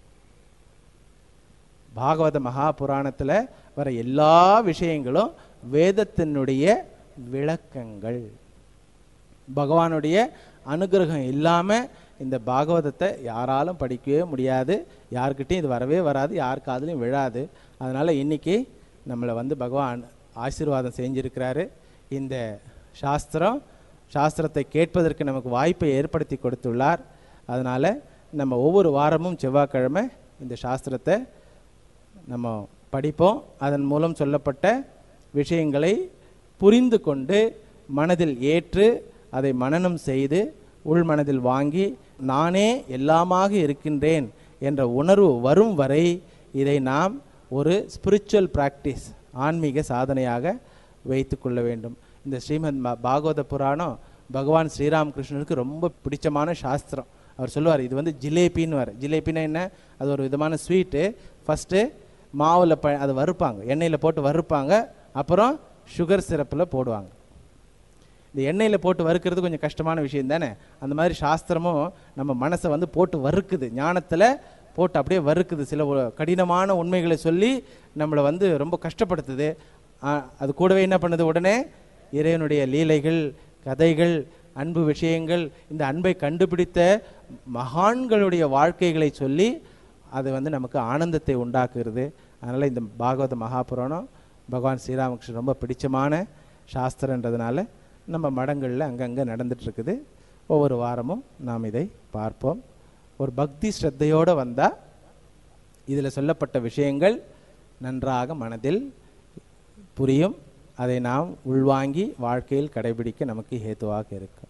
பாகவத மகாபுராணத்தில் வர எல்லா விஷயங்களும் வேதத்தினுடைய விளக்கங்கள் பகவானுடைய அனுகிரகம் இல்லாமல் இந்த பாகவதத்தை யாராலும் படிக்கவே முடியாது யாருக்கிட்டையும் இது வரவே வராது யார் காதுலையும் விழாது அதனால் இன்னைக்கு நம்மளை வந்து பகவான் ஆசீர்வாதம் செஞ்சிருக்கிறாரு இந்த சாஸ்திரம் சாஸ்திரத்தை கேட்பதற்கு நமக்கு வாய்ப்பை ஏற்படுத்தி கொடுத்துள்ளார் அதனால் நம்ம ஒவ்வொரு வாரமும் செவ்வாய்க்கிழமை இந்த சாஸ்திரத்தை நம்ம படிப்போம் அதன் மூலம் சொல்லப்பட்ட விஷயங்களை புரிந்து கொண்டு மனதில் ஏற்று அதை மனனம் செய்து உள் மனதில் வாங்கி நானே எல்லாமாக இருக்கின்றேன் என்ற உணர்வு வரும் வரை இதை நாம் ஒரு ஸ்பிரிச்சுவல் பிராக்டிஸ் ஆன்மீக சாதனையாக வைத்துக்கொள்ள வேண்டும் இந்த ஸ்ரீமத் பா- பாகவத புராணம் பகவான் ஸ்ரீராமகிருஷ்ணருக்கு ரொம்ப பிடிச்சமான சாஸ்திரம் அவர் சொல்லுவார் இது வந்து ஜிலேபின்னு வர ஜிலேபின்னா என்ன அது ஒரு விதமான ஸ்வீட்டு ஃபஸ்ட்டு மாவில் ப அதை வறுப்பாங்க எண்ணெயில் போட்டு வறுப்பாங்க அப்புறம் சுகர் சிரப்பில் போடுவாங்க இந்த எண்ணெயில் போட்டு வறுக்கிறது கொஞ்சம் கஷ்டமான விஷயம் தானே அந்த மாதிரி சாஸ்திரமும் நம்ம மனசை வந்து போட்டு வறுக்குது ஞானத்தில் போட்டு அப்படியே வறுக்குது சில ஒ- கடினமான உண்மைகளை சொல்லி நம்மளை வந்து ரொம்ப கஷ்டப்படுத்துது ஆ, அது கூடவே என்ன பண்ணுது உடனே இறைவனுடைய லீலைகள் கதைகள் அன்பு விஷயங்கள் இந்த அன்பை கண்டுபிடித்த மகான்களுடைய வாழ்க்கைகளை சொல்லி அது வந்து நமக்கு ஆனந்தத்தை உண்டாக்குறது அதனால் இந்த பாகவத மகாபுராணம் பகவான் ஸ்ரீராமகிருஷ்ணன் ரொம்ப பிடிச்சமான சாஸ்திரன்றதுனால நம்ம மடங்களில் அங்கங்கே நடந்துட்டு இருக்குது ஒவ்வொரு வாரமும் நாம் இதை பார்ப்போம் ஒரு பக்தி ஸ்ரத்தையோடு வந்தால் இதில் சொல்லப்பட்ட விஷயங்கள் நன்றாக மனதில் புரியும் அதை நாம் உள்வாங்கி வாழ்க்கையில் கடைபிடிக்க நமக்கு ஹேதுவாக இருக்கும்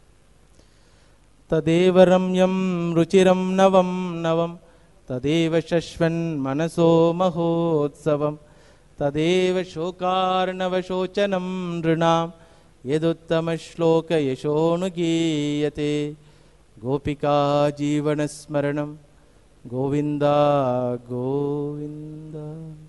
तदेव रम्यं रुचिरं नवं नवं तदेव शश्वन् मनसो महोत्सवं तदेव शोकार्णवशोचनं नृणां यदुत्तमश्लोकयशोऽनुगीयते गोपिका जीवनस्मरणं गोविन्द गोविन्द